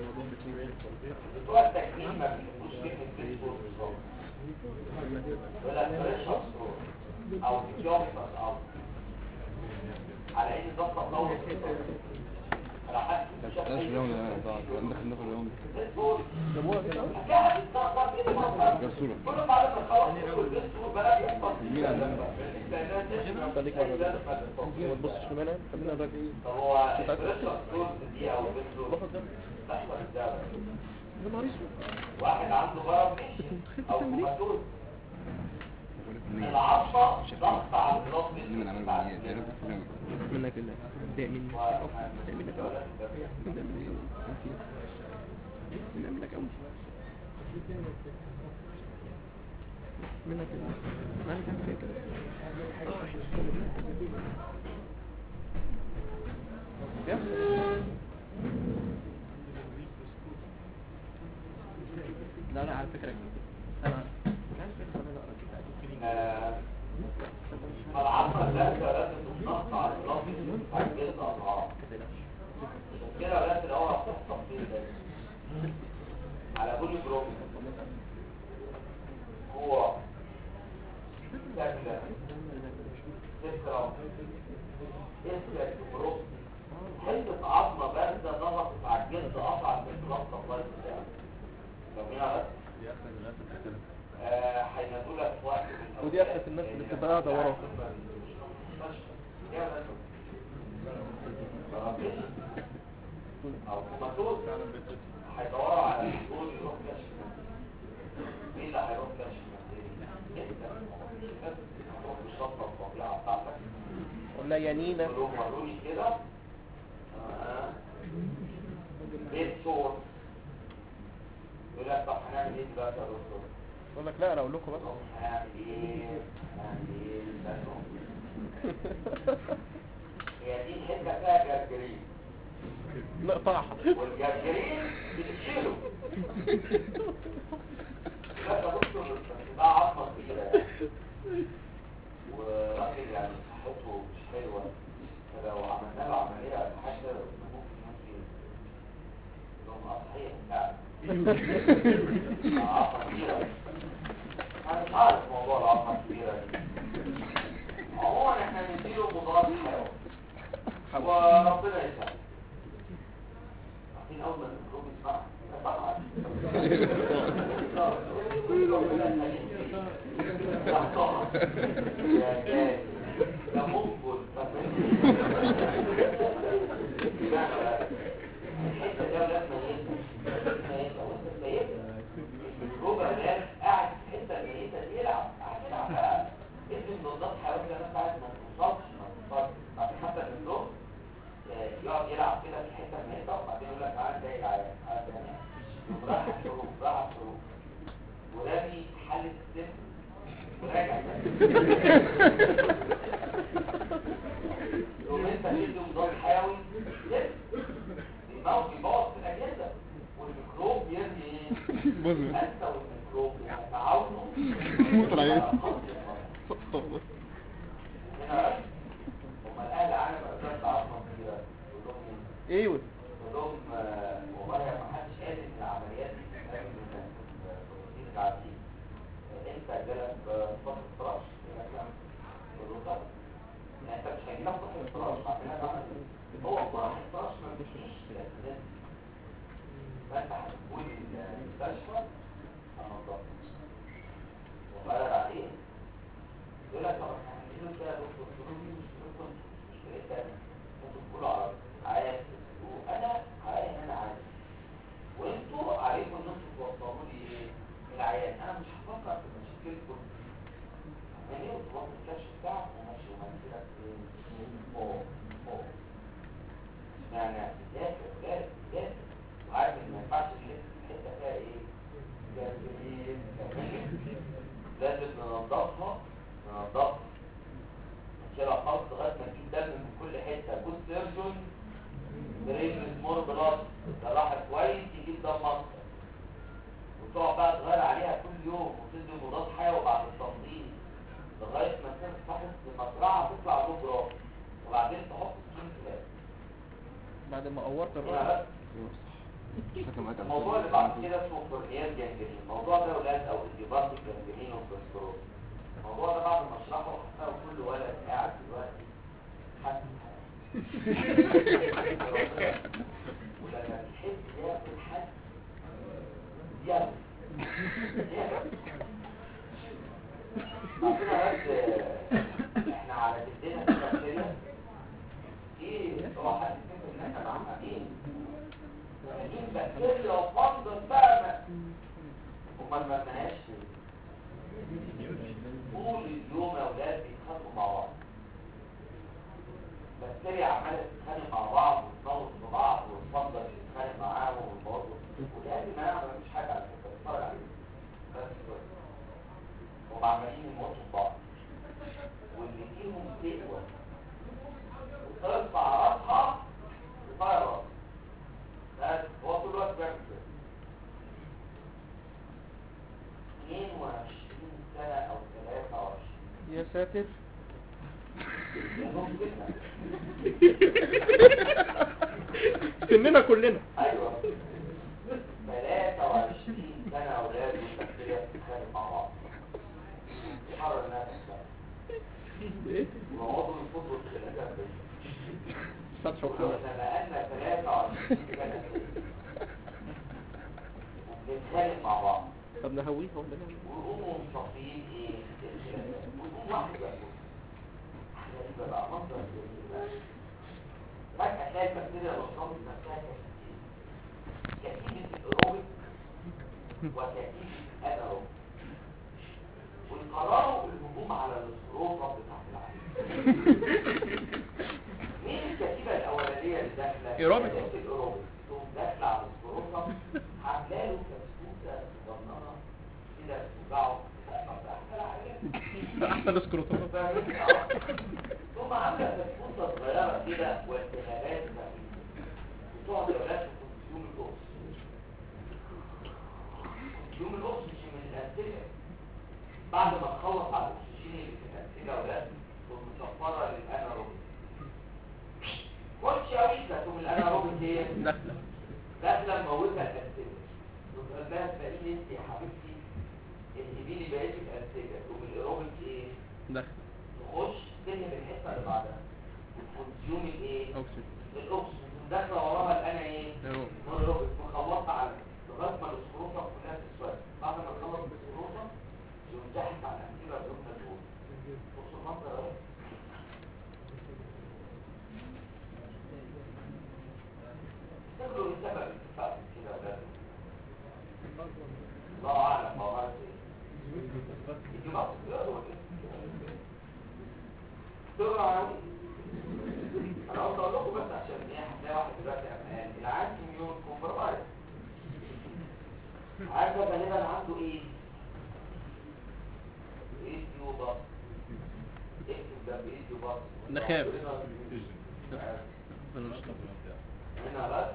بتوع التكميم ما بيحبوش كلمة بيت سور بالظبط يقول لك بريشر سور او بتيوبيتاس ألسر على ان ده تطور على حد بلاش اليوم ده طبعا عندك النفر اليوم جابوها كده هتلاقي حد بتاع كده مثلا جاب صورة كل بعد ما تخلص كل الدستور بلد يحفظ مين عندنا خليك ورا ده ما تبصش لمنا خلينا الراجل ايه طب هو البريشر دول دي او بنتو باخد ده تحصل ازاي ده نهار اسود واحد عنده ضرب ماشي او كوماتوز بقول لك منين العصا ضغط على البلاد اللي من عمل منين ده رد فلان منك لله ضايق مني ضايق منك قوي ضايق منك قوي ضايق منك قوي منك لله مالك عامل فيا كده بيحصل لا لا على فكرة انا مش عارف ايه انا اقرا كده فالعصا ده لازم تضغط على البلاد هتجد اضعاف كده لازم الاول هتحصل فيه ده على بولي بروم هو سكلة سكرة اسكت بروم حتة عظمة باردة ضغطت على الجلد قطع البلاد سبلاي بتاعه فاهمين يا بس؟ آه، هينادوا لك في وقت من ودي أحسن الناس اللي بتبقى قاعدة ورا. أو كوماتوز هيدوروا على الدكتور يروح كشف مين اللي هيروح كشف انت هتروح بالشطه الطبيعه بتاعتك ولا يانينا تقول لهم وروني كده آه. بيت صور يقول لك طب هنعمل ايه دلوقتي يا دكتور؟ اقول لك لا انا اقول لكم بس هنعمل ايه؟ هنعمل ايه؟ استنوا. هي دي الحته فيها جرجرين نقطعها والجرجرين بتشيله لا ده دكتور بس ده عظمه كبيره يعني وراجل يعني صحته مش حلوه فلو عملنا له عمليه حشر ممكن ممكن لهم اضحيه فعلا عظمه كبيره انا مش عارف موضوع العظمه الكبيره دي عموما احنا نديله مضاد حيوي وربنا يسهل عارفين اول ما الميكروب يسمع ده مقبل الحته ده لازم ميته وانت سايبها الميكروب الان قاعد في الحته الميته دي يلعب قاعد يلعب بقى ادي مضادات حيويه لما قاعد ما توصلش ما توصلش عشان حتى الميكروب يقعد يلعب كده في الحته الميته وبعدين يقول لك تعالى جاي على على تاني راح الحروب راح الحروب ورامي حالة السن وراجع يقوم انت تدي مضاد حيوي يس يبقى بيبوظ في الاجهزه والميكروب يرمي ايه؟ بوزن انت والميكروب يتعاونوا موت العيال. هنا هم الاهل عالم اساس عظمه كبيره يقول لهم ايه؟ ايوه كلهم والله ما حدش قال ان العمليات دي بتتعمل من البروتين العادي انت جالك فقط فراش يقول لك لا يقول له طب يعني انت مش هيجيلك فقط فراش عمليات عمل هو فقط فراش ما بيجيش لازم فانت هتقول المستشفى هنضف وغير عليه يقول لك طب احنا هنعمله كده يا دكتور تقول لي مش ممكن مش كده انتوا بتقولوا عربي عارف وانا عارف انا عارف وانتوا عليكم ان انتوا توصلوا لي ايه العيان انا مش هفكر في مشاكلكم يعني ايه وتوصل الكشف بتاعك وماشي ومنزلك ايه فوق فوق يعني ذاكر ذاكر ذاكر وعارف ان ما ينفعش الحته فيها ايه جاذبين لازم ننضفها ننضفها نشيلها خالص لغايه ما تجيب دم من كل حته جود سيرجون بريد سمول بلاد جراح كويس يجيب دم اكتر وتقعد بقى تغير عليها كل يوم وتدي مضاد حيوي بعد التنظيف لغايه ما تفتح المزرعه تطلع له جرام وبعدين تحط سكين كلاب بعد ما قورت هنا الراجل بس شكله معاك على الموضوع اللي بعد كده اسمه كورنيال جانجرين الموضوع ده ولاد او الديبارت جانجرين وكوليسترول الموضوع ده بعد ما اشرحه هتلاقوا كل ولد قاعد دلوقتي حاسس يلا يلا ربنا بس احنا على جدنا في البكتيريا ايه هو حد فاكر ان احنا معقدين مين بكتيريا وفندس بقى ما امال ما لناش طول اليوم يا اولاد بيتخانقوا مع بعض بكتيريا عماله تتخانق مع بعض وتنوط في بعض والفندس يتخانق معاهم والبوظ ولازم ما يعمل مفيش حاجه على فكره بتتفرج عليه بس كده هم عمالين يموتوا في بعض واللي فيهم تقوى وترفع راسها وطاير راسها بس هو طول الوقت بيعمل كده 22 سنة أو 23 يا ساتر يا كده سننا كلنا أيوة 23 سنة أولاد والبكتيريا بتتخانق مع بعض حرر النفس بقى ايه وعضو الفضل الخلافات دي فتح لو وخلاص بقالنا 23 سنة وبنتخانق مع بعض طب نهويها ولا نعمل ويقوموا مصفيين ايه الخلافات ويقوم واحد يقول غريبة بقى منظر جميل بقى فجأة تلاقي البكتيريا الوصلت نفسها كتيبة كتيبة الأوروبيك وكتيبة الأناروبيك ويقرروا الهجوم على الصروفة بتاعت العالم مين الكتيبة الأولانية اللي داخلة؟ إيروبيك. كتيبة الأوروبيك تقوم داخلة على الصروفة عاملة له كبسوتة صغننة كده بتوجعه احسن سكروتات ثم عامله بسكوته صغيره كده والتهابات خفيفه وتقعد اولاد في كونسيوم الاوكس كونسيوم الاكسجين من الانسجه بعد ما تخلص على الاكسجين اللي في الانسجه اولاد تقوم مصفره للاناروبيك خش يا ويكا تقوم الاناروبيك ايه؟ داخله داخله مموتها الانسجه تقول لها تلاقيني انت يا حبيبتي انهبيلي بقيت الانسجه تقوم الايروبيك ايه؟ داخله تخش تنهب الحته اللي بعدها وتكونسيوم الايه؟ اوكسجين الاكسجين داخله وراها الانا ايه؟ ايروبيك. ايروبيك وخلصت على لغايه ما السكروفه كلها تسود بعد ما تخلص السكروفه يقوم ضحك على الامثله بدون مجهود بص المنظر اهو تاخدوا السبب الاتفاق كده ولا لا؟ الله اعلم هو عارف ايه يجي مصر يقروا كده تقرا عنه انا قلت اقول لكم بس عشان ايه هتلاقي واحد دلوقتي قال العيان مليون كومبرمايز عارف ده غالبا عنده ايه؟ ايه ديوبا اكتب ده بايه ديوبا نخاف. هنا بس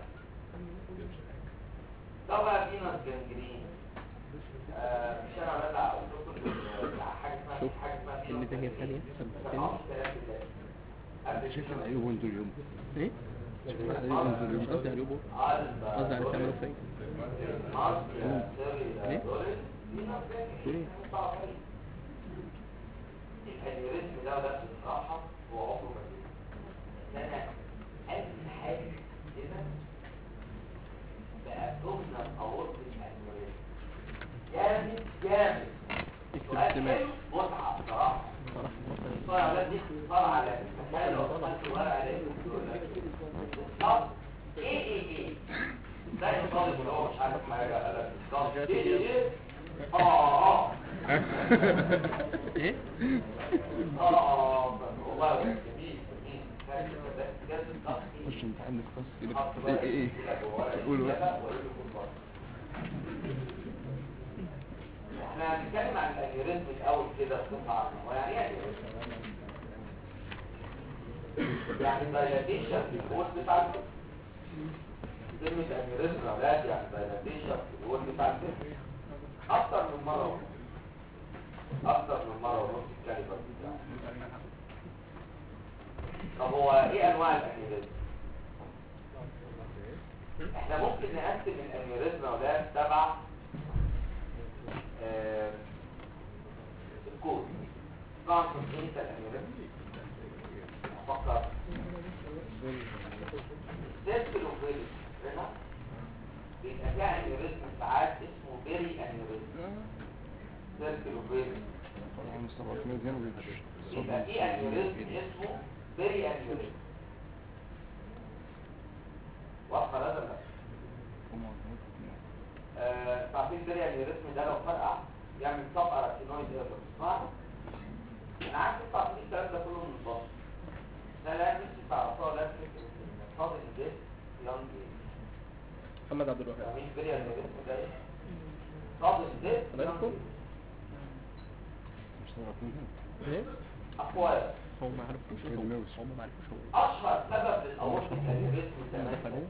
طبعا فينا جنجرين آه، مش انا بس اقول لكم ال- حاجه اسمها شوف، حاجه اسمها فينا كلمة هي جنجرين. ثانية، ثبتني. معرفش كلام بالله. قبل شايف كده العيوب وانتوا اليوم ايه شايف العيوب وانتوا مش اليوم قصدي على اليوبو قصدي قصدي على تعملوا فين ليه؟ ليه؟ الانيوريزم ده ده بصراحة هو عمره ما جه بس انا اجل حاجة كده بأبدومنا اورط الانيوريزم جامد جامد سؤال استماع. حلو متعة بصراحة صراحة الصورة يا ولاد دي اختصار على تخيل لو خدت ورقة على بالظبط ايه ايه ايه زي الطالب اللي هو مش عارف حاجة قال لك بالظبط ايه ايه ايه اه اه ايه اه والله جميل جميل كان ده بجد بالظبط خش امتحان نختص كده حط ايه بقى ايه ايه كده جوه قول كده بقى. وقول له بالظبط. احنا هنتكلم عن الانيوريزم الاول كده بصفه عامه ويعني ايه انيوريزم يعني دايلاتيشن في الجول بتاع الجسم كلمه انيوريزم يا اولاد يعني دايلاتيشن في الجول بتاع الجسم اكتر من مره ونص. اكتر من مره ونص الكاليبر بتاعه طب هو ايه انواع الانيوريزم احنا ممكن نقسم الانيوريزم يا اولاد تبع آه، الكود طبعا كونجنيتال انيوريزم افكر سيركل اوف ويلز هنا بيبقى فيها انيوريزم ساعات اسمه بيري انيوريزم سيركل وبيري طبعا مستوى ميزان ويبقى يبقى في انيوريزم اسمه بيري انيوريزم واضحه ولا لا؟ آه، تعرفين بيري انيوريزم ده لو فرقع يعمل سب اراتينويد ايرور اسمع انا عارف انتوا عارفين الكلام ده كله من البطن لا لا نفسي تعرفوها لا فكره ان فاضل ده يونج محمد عبد الوهاب فاهمين بيري انيوريزم ده ايه؟ فاضل ده الله يذكر مستوى ميزان ايه اقوال هو ما عرفوش غير هو لويس. هم ما عرفوش هو اشهر سبب للاورتيك انيوريزم زمان دخلوه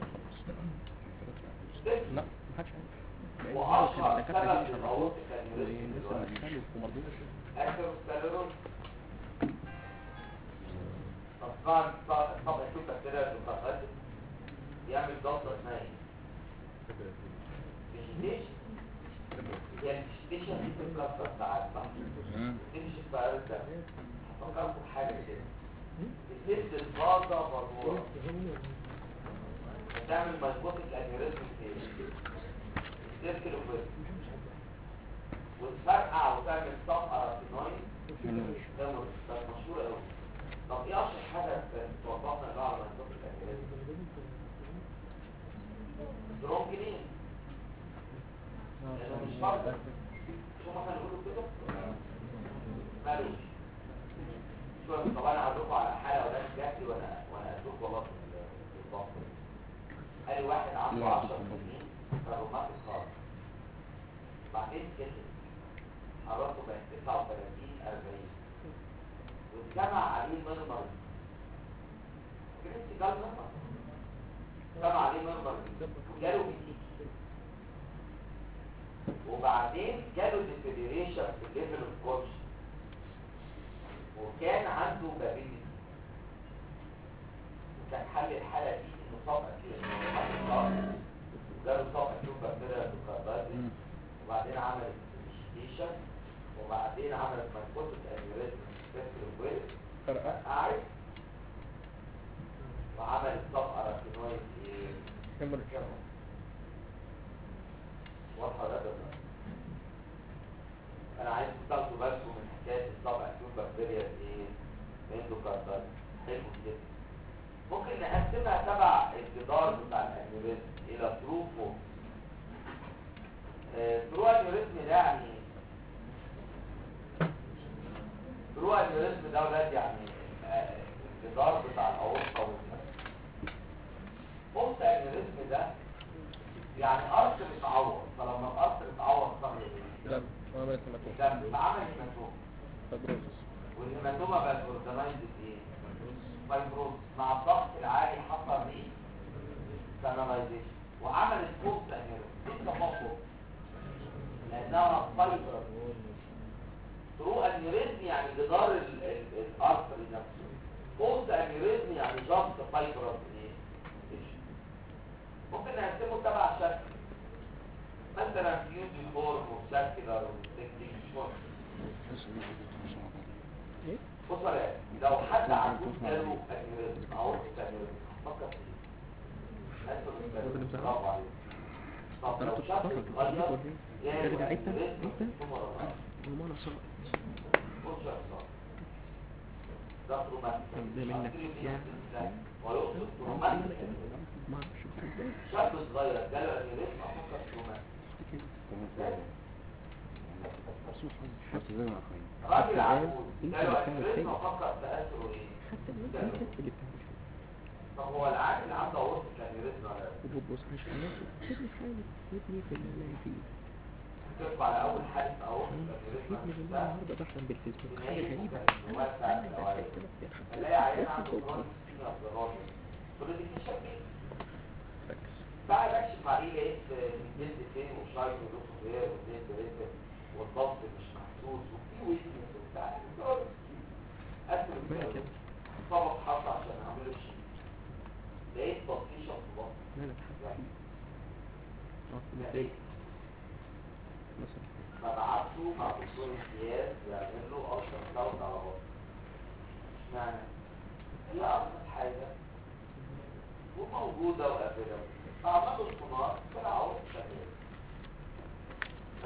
سيف. لا ما حدش عارف لان هو واشهر كان الدكاتره دي سبب شرحوه للاورتيك انيوريزم والناس دلوقتي اللي دخلوا ومرضوش اثيروسكليروز طبعا طبعا شوف بكتيريا المتقدم يعمل ضغط اثنائي فيجيتيشن هي الفيجيتيشن دي بتتكسر ساعات صح؟ تمشي في قرار الدم هفكركم بحاجه كده الست الفاضه مربوطه بتعمل مايكوتيك انيوريزم فين؟ السيركل اوف وتفرقع وتعمل سب اراتينويد ده م- ده مشهور قوي طب ايه اشهر حاجه توضحنا بقى على منطقه الانجليزي درونجلين لانه مش فرد شو ما كانوا يقولوا كده مالوش شوف طبعا انا هقول على حاله ولا جاتي وانا وانا ادوك والله في ال- في الضغط قال لي واحد عنده لا، 10 دكتور. سنين روماتيك خالص بعدين كسب حرارته بقت 39 40 واتجمع عليه مرمر كريمتي قال مرمر اتجمع عليه مرمر وجاله بيتيك وبعدين جاله ديفيدريشن في الليفل اوف كوتش وكان عنده بابيلي وكان حل الحالة دي انه صاب اكيد جاله صاب اكيد بكتيريا دوكاردايتس وبعدين عملت انفستيشن وبعدين عملت مايكوتيك انيوريزم سبيكترم ويل فرقع قاعد وعملت سب اراتينويد ايه كمل واضحه ولا لا انا عايز تاخدوا بالكم من حكايه السب اكيوت بكتيريا ايه اندوكاردايتس حلو جدا ممكن نقسمها تبع الجدار بتاع الانيوريزم الى تروفو ترو انيوريزم ده يعني ترو انيوريزم ده ولاد يعني آه، الجدار بتاع الاورطه والنفس بوست انيوريزم ده يعني ارض بتعور فلما الارض بتعور صار ايه؟ دم وعملت هيماتوم دم فعمل هيماتوم فبروسس والهيماتوما بقت اورجنايزد ايه؟ فايبروز مع الضغط العالي حصل ايه؟ كاناليزيشن وعملت بوست انيوريزم لسه فوق لانها فايبر ترو انيوريزم يعني جدار ال- ال- الارتري نفسه بوست انيوريزم يعني جاست فايبر ايه؟ ممكن نقسمه تبع شكل مثلا فيوزي فورم وسيركلر وتكتيك ايه بص يا ريال، لو حد عنده جاله انيوريزم او انيوريزم فكر فيه الراجل بتاعه. برافو عليك طب انا لو كنت شاب بتفرج صغير ليه جاله ده انت انيوريزم انت ثم رمى. والله انا صعب بص يا أستاذ. ده تروماتيك. ده منك يا ويقصد انا تروماتيك كده ما اعرفش ازاي شاب صغير جاله انيوريزم افكر تروماتيك راجل عجوز جاله انيوريزم افكر تاثره ايه حتى الناس انت اللي بتعمل كده طب هو العقل اللي عنده اورتيك انيوريزم ولا لا وبص مش خلاص سيبني في حالي سيبني في اللي انا فيه ترفع على اول حادث اورتيك صحيت من انيوريزم النهارده النهارده بحلم بالفيسبوك حاجه غريبه وسع انا الأوعية. بحس نفسي الحمد الاقي عيان لله عنده صوت كرونيك سينيا بلارون كل دي تشبه ركز بعد اكشف عليه لقيت الجلد فين وشايف ولوكو غير والجلد ريتم والضغط مش محسوس وفي ويكنس وبتاع قسم مالك الكلام. يا طبق حط عشان اعمله شيء لقيت تطفيشه في الضغط مالك حاسس اه لقيت ازاي مثلا فبعته مع دكتور امتياز يعمل له الترا ساوند على بطنه اشمعنى؟ هي ابسط حاجه وموجوده وقابله فعملوا السونار طلع اهو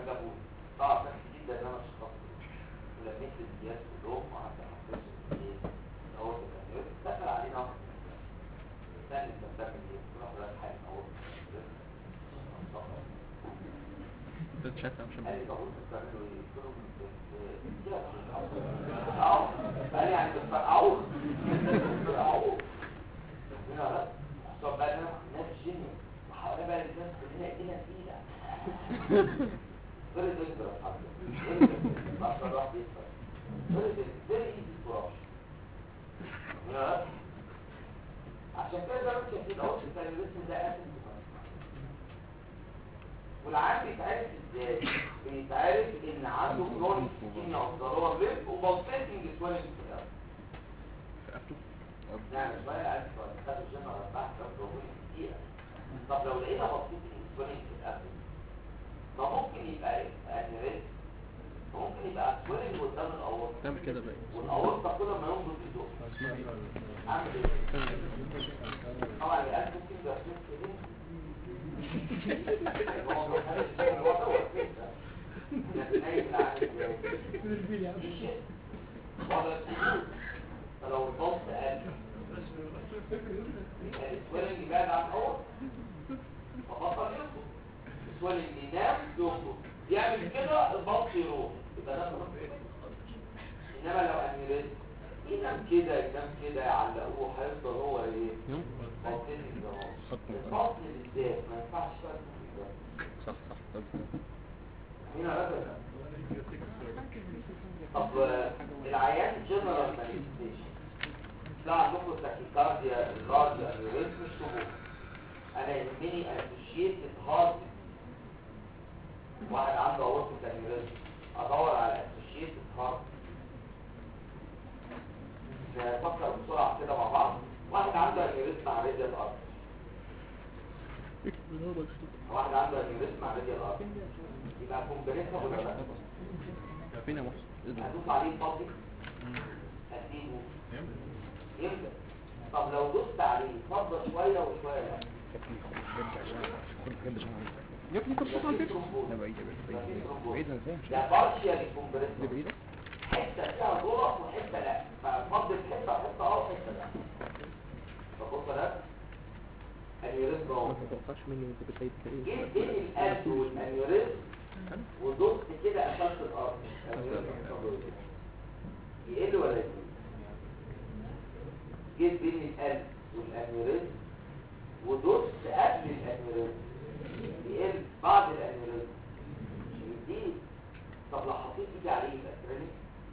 جابوني طبعا فرحت جدا ان انا شخصت ولميت الامتياز كلهم وقعدت احفظهم ايه هو كده دخل علينا واحد ثاني انت بتعمل ايه؟ قلت له حضرتك حاجه اهو بتشتم مش قال لي بقول بتعملوا ايه؟ قلت له بت- بتقطعوا قال لي يعني بتفرقعوا بتفرقعوا هنا لا طب بقى انا ناس جينيوس وحوالي بقى الناس كلنا ايدينا تقيله very dangerous حضرتك ما شاء الله very dangerous very easy to rush هنا لا عشان كده زي ما انت شايفين اهو التلفزيون ده اسم والعام بيتعرف ازاي بيتعرف ان عنده كرونيك سكيميا اوف ذا لور ليب وبلسيتنج سويلنج في القلب يعني شويه عايز تاخد الجنة على البحث لو بروبين كتير طب لو لقينا بلسيتنج سويلنج في القلب ما ممكن يبقى ايه؟ انيريز ممكن يبقى سويلنج قدام الاورطه تعمل كده بقى والاورطه كل ما ينضج يدق اسمها ايه؟ اعمل ايه؟ طبعا القلب ممكن يبقى فيه كده فلو الضغط قل السويلنج بعد عن اول فبطل ينضغط السويلنج ينام ينضغط يعمل كده الضغط يروح يبقى ده خلاص. انما لو انيريز ينام كده ينام كده يعلقوه هيفضل هو ايه بطل البطن بالذات ما ينفعش بقى صح صح طب هنا رجل طب العيان جنرال مانيفستيشن لا عندكم تاكيكارديا الكارديا الريتم الشهور انا يهمني اسوشيتد هارت واحد عنده اورتيك انيوريزم ادور على اسوشيتد هارت نفكر بسرعه كده مع بعض واحد عنده انيوريزم مع ريديال ارتر واحد عنده انيوريزم مع ريديال ارتر يبقى كومبريسا ولا لا فين يا محسن؟ هدوس عليه فاضي هسيبه يبدأ طب لو دوست عليه فضى شوية وشوية لا يا ابني طب ده على في فكرة ترومبوز. لا بعيد ده في بعيد ترومبوز. بعيد ازاي مش ده بارشيال كومبريسور دي بعيدة حتة فيها ضغط وحتة لا ففضل حتة حتة اه وحتة لا فبص ده انيوريزم اهو ما تتوقعش مني وانت بتعيد كده جيت بين القلب والانيوريزم ودوست كده قفلت الارض الانيوريزم يقل ولا يزيد جيت بين القلب والانيوريزم ودوست قبل الانيوريزم يقل بعد الانيوريزم يزيد طب لو حطيت ايدي عليه يبقى ترينك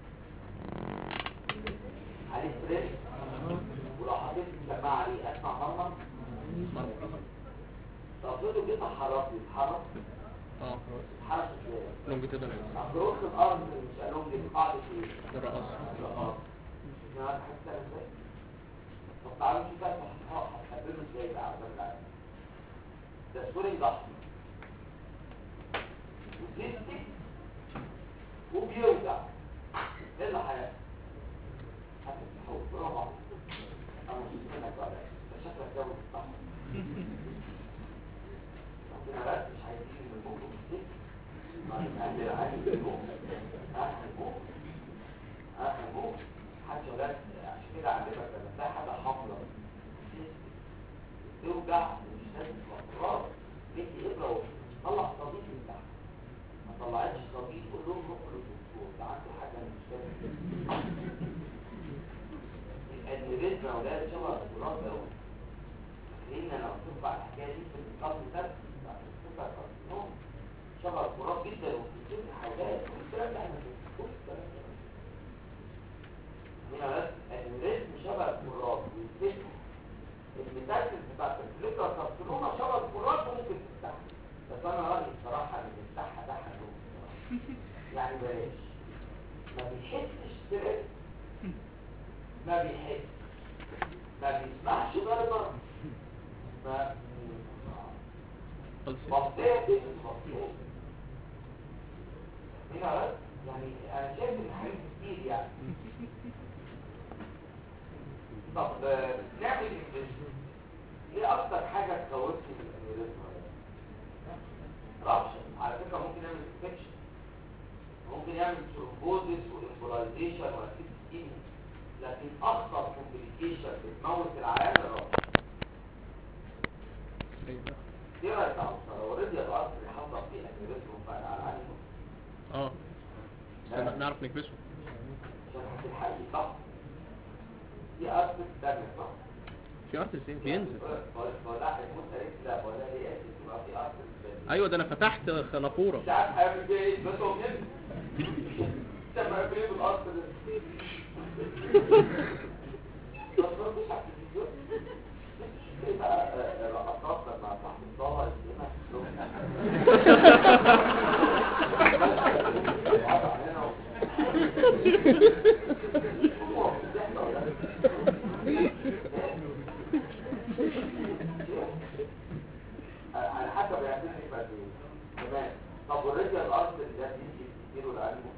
عليه ترينك ولو حطيت السماعه عليه اسمع مرمر طب افرضوا جيت احرك يتحرك اه يتحرك ازاي لونجيتودنال أفروض الأرض مش قالهم دي قاعدة إيه؟ الرقص الأرض يعني حتى إزاي؟ طب تعالوا نشوف بقى هتقابله إزاي بقى عشان العالم ده سوري ضخم وسيستك وبيوجع إيه اللي هيحصل؟ هتتحول برافو عليك أنا مش منك بقى ده شكلك جو صح ربنا بس مش عايزين من الموضوع السيستك هنقلل عادي النوم هنموت هنموت حتى ولاد عشان كده علمك لما تلاقي حاجه حمراء توجع مش لازم تبقى بنت ابره طلع صديق من تحت ما طلعتش صديق قول لهم روحوا للدكتور ده عنده حاجه مش فاهم الادميريزم يا ولاد شبه الدكتوراه ده فاكرين انا قلت لكم على الحكايه دي في القسم ده بعد السكر كارسينوم شبه التراب جدا وبتجيب حاجات كل الكلام ده احنا بنقول الكلام ده هنا بس الريتم شبه التراب والفتح المتاكد بتاعت الفليكر كارسينوما شبه التراب وممكن تفتح بس انا رايي بصراحه ان تفتحها ده حلو يعني بلاش ما بيحسش ستريس ما بيحس ما بيسمعش ضربه ما بطيء بطيء هنا بس يعني انا شايف ان حاجات كتير يعني طب آه، نعمل انفستيجيشن ايه اكتر حاجه تخوفني من الانيوريزم رابشن على فكره ممكن نعمل انفكشن ثرومبوزيس وامبولايزيشن واكيد كيمي لكن اخطر كومبليكيشن بتموت العيان الرأس ايوه ايه رايك يا عمر لو اوريدي الارض اللي حصل فيه انيوريزم وفرق على العين اه بس نعرف نكبسه عشان هتلحقي صح دي ارض تانية صح في ارض ازاي بينزل ولا هيكون تاريخ لا ولا ليه اسم يبقى في ارض ايوه ده انا فتحت خنافوره مش عارف هيعمل فيها ايه بس هو بينزل انت ما عارف ايه بالارض ده بس ما فيش على التلفزيون ايه بقى آه، الرقصات لما صاحب الصلاة يسلمها على حسب يعتمد في قد ايه تمام طب والرجل الارض اللي ده بيجي كتير ولا علمه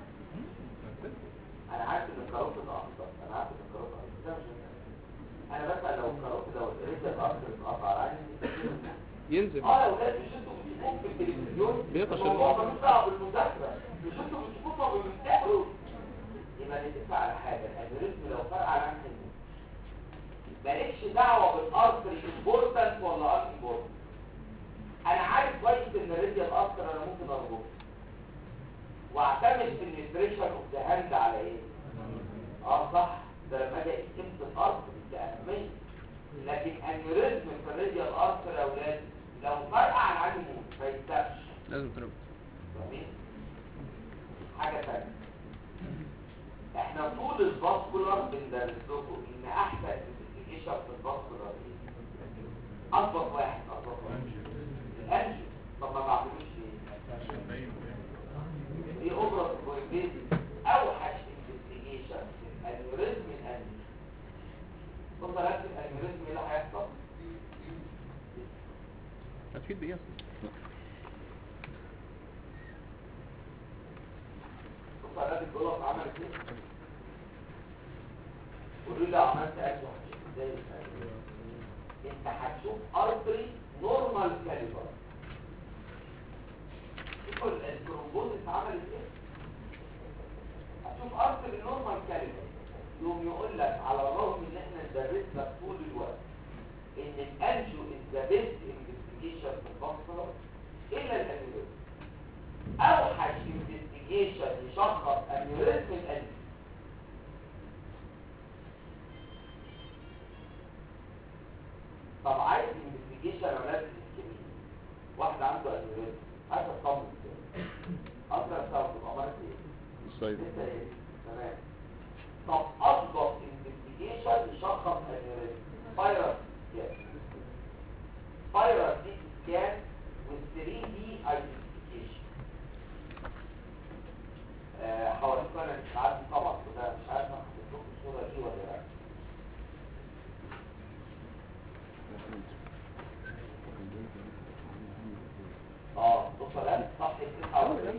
انا عارف ان الكاروت ده اخضر انا عارف ان الكاروت اخضر ده مش مهم. انا بسال لو الكاروت لو الرجل الارض اتقطع على عيني ينزل اه يا ولاد مش انتوا بتشوفوه في التلفزيون بيقطع الموضوع شريط. ملوش دعوه بالمذاكره مش انتوا بتشوفوه وبتمتحنوا يبقى نتفق على حاجه الالجوريزم لو فرق على عن حلو مالكش دعوه بالارتري امبورتنت ولا ان امبورتنت انا عارف كويس ان الراديال ارتر انا ممكن اربطه واعتمد في النيوتريشن اوف ذا هاند على ايه اه صح ده لما اجي قيمه الارتر كاهميه لكن انيوريزم في الراديال ارتر يا اولاد لو فرق عن عنه ما يتسابش لازم تربط فاهمين؟ حاجة تانية احنا طول الفاسكولار بندرس لكم ان احسن انفستيجيشن في الفاسكولار ايه؟ اضبط واحد اضبط واحد الانجو طب ما بعملوش ليه؟ دي اوبرا كويبيدي اوحش انفستيجيشن في الانيوريزم الانجو بص ركز الانيوريزم ايه اللي هيحصل؟ هتفيد بايه اصلا بص على الدولار عملت ايه؟ قولوا لي عملت اكل هتشوف ازاي الفرق. انت هتشوف ارتري نورمال كاليبر شوفوا ال- الكرومبوزيس عملت ايه؟ هتشوف ارتري نورمال كاليبر يقوم يقول لك على الرغم ان احنا ندرس لك طول الوقت ان الانجو از ذا بيست انفستيجيشن في البصره الا الانيوريزم اوحش انفستيجيشن يشخص انيوريزم القلب طب عايز انفستيجيشن اولاد الاسكيميا واحد عنده انيوريزم عايز اطمن ازاي اقدر استوعب عملت ايه الصيد لسه ايه تمام طب اضبط انفستيجيشن يشخص انيوريزم فيروس سكان فيروس دي سكان وال 3 دي ايدنتيفيكيشن حوالي سنه مش عارف طبعا كده مش عارف احط لكم الصوره دي ولا لا اه وصلت صح 49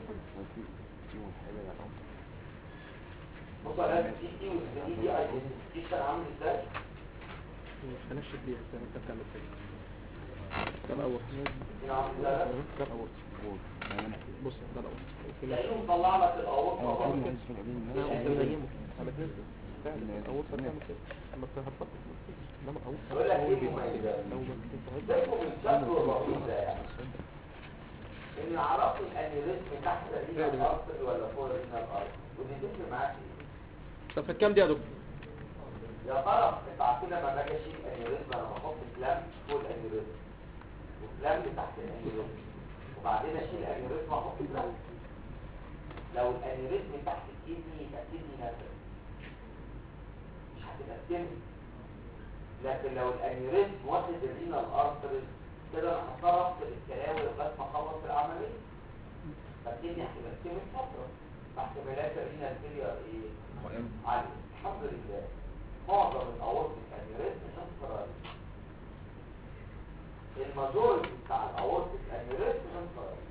وصلت دي دي والدي دي ايدنتيفيكيشن عامل ازاي هنشف بيها زي ما انت بتعمل كده ده الاول هنا عامل ازاي ده الاول بص ده الاول في ناس لانه مطلع لك الاورطه انا قلت بنيمه على كده فعلا الاول بتعمل كده اما هتفكر انما الاول بقول لك اول ايه بيبقى مميزات لو ما كنت زيكم من شكل الرئيس ده يعني ان عرفت الانيوريزم تحت رينا الارض ولا فوق رينا الارض ودي تفرق معاك ايه طب في الكام دي يا دكتور يا ترى انت عارفين لما باجي اشيل انيوريزم انا بحط كلام فوق الانيوريزم وكلام تحت الانيوريزم وبعدين اشيل انيوريزم واحط كلام لو الانيوريزم تحت الكدني يبقى الكدني نفسها مش هتبقى الكدني لكن لو الانيوريزم واخد الرينا الارترز كده انا هتصرف في الكلاوي لغايه ما اخلص العمليه فالكدني هتبقى الكدني فتره فاحتمالات الرينا الفيلير ايه؟ عالية الحمد لله معظم الاورتيك انيوريزم انفرادي الماجوريتي بتاع الاورتيك انيوريزم انفرادي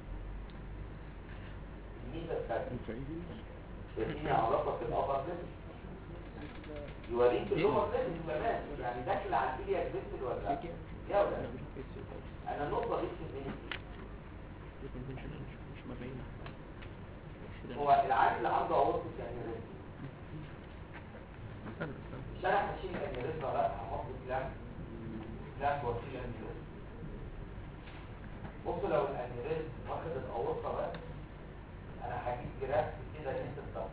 الميزه الثانيه يديني علاقه في الابر ليمت يوريك اللور ليمت كمان يعني داخل على الكليه جبت ولا لا يا ولا انا النقطه دي في البنت مش مبين هو العيان اللي عنده اورتيك انيوريزم استنى استنى مش انا هشيل الانيوريزم ولا هحط كلام كلام واشيل الانيوريزم بصوا لو الانيوريزم واخد الاورطه بس انا هجيب جراف كده انت الضغط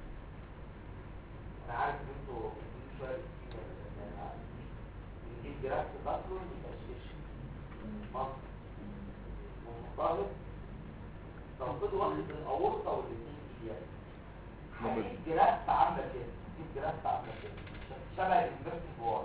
انا عارف ان انتوا بتجيبوا شويه كتير بس أنا عارف. بنجيب جراف تاكله يتشيش مصر ومضطهد تنقض واخد الاورطه والاثنين ايديات هجيب جراف عامله كده هجيب جراف عامله كده شبه الانفيرتد وول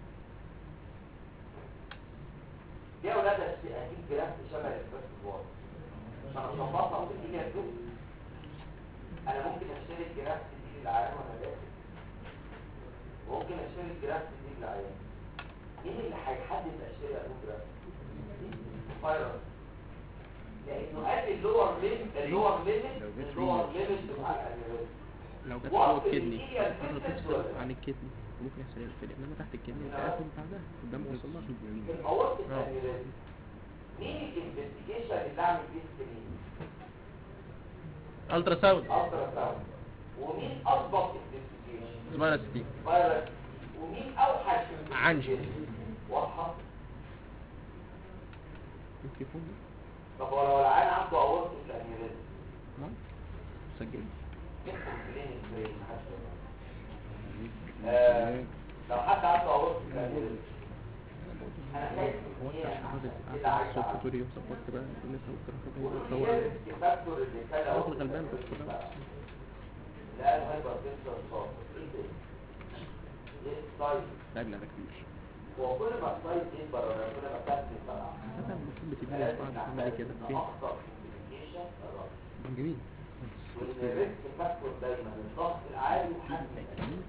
دي يا اولاد هجيب جراف شبه الانفيرتد وول عشان اظبطها في الايد دي انا ممكن اشتري الجراف دي للعيان وانا داخل وممكن اشتري الجراف دي للعيان مين اللي هيحدد اشتري انه جراف فايروس لانه قال اللور ليميت اللور ليميت اللور ليميت بتاع الانيوريزم لو جت وقت فوق الكدني الإيد فترة الفيتس تفصل ولا؟ عن الكدني ممكن يحصل ايه الفيلم انما تحت الكدني تاخد بعدها قدام وصل لها في الاورتيك آه. انيوريزم مين الانفستيجيشن اللي اعمل فيه سكرين الترا ساوند الترا ساوند ومين اضبط انفستيجيشن زمان ستي فيروس ومين اوحش عنجي. investigation؟ واضحه التليفون ده طب ولو العيان عنده اورتيك انيوريزم ما سجل ندخل كلينيك برين محدش آه، لو حد عنده اورتيك انيوريزم انا خايف هو ان انت هي عشان حاطط عشان كده عايز صوت أعرف. كتوري وظبطت بقى الناس والكهرباء واللي هو هي الفاكتور اللي كان راجل غلبان بس كده لا الهايبر تنسر صار ايه ده؟ ايه السايد لعب لعبة كبير هو كل ما السايد يكبر ولا كل ما كابتن طلع مثلا المفروض بتبني بعض تعمل ايه كده فين اخطر كوميونيكيشن الرأس جميل وان الريسك فاكتور دايما الضغط العالي وحجم الأداء.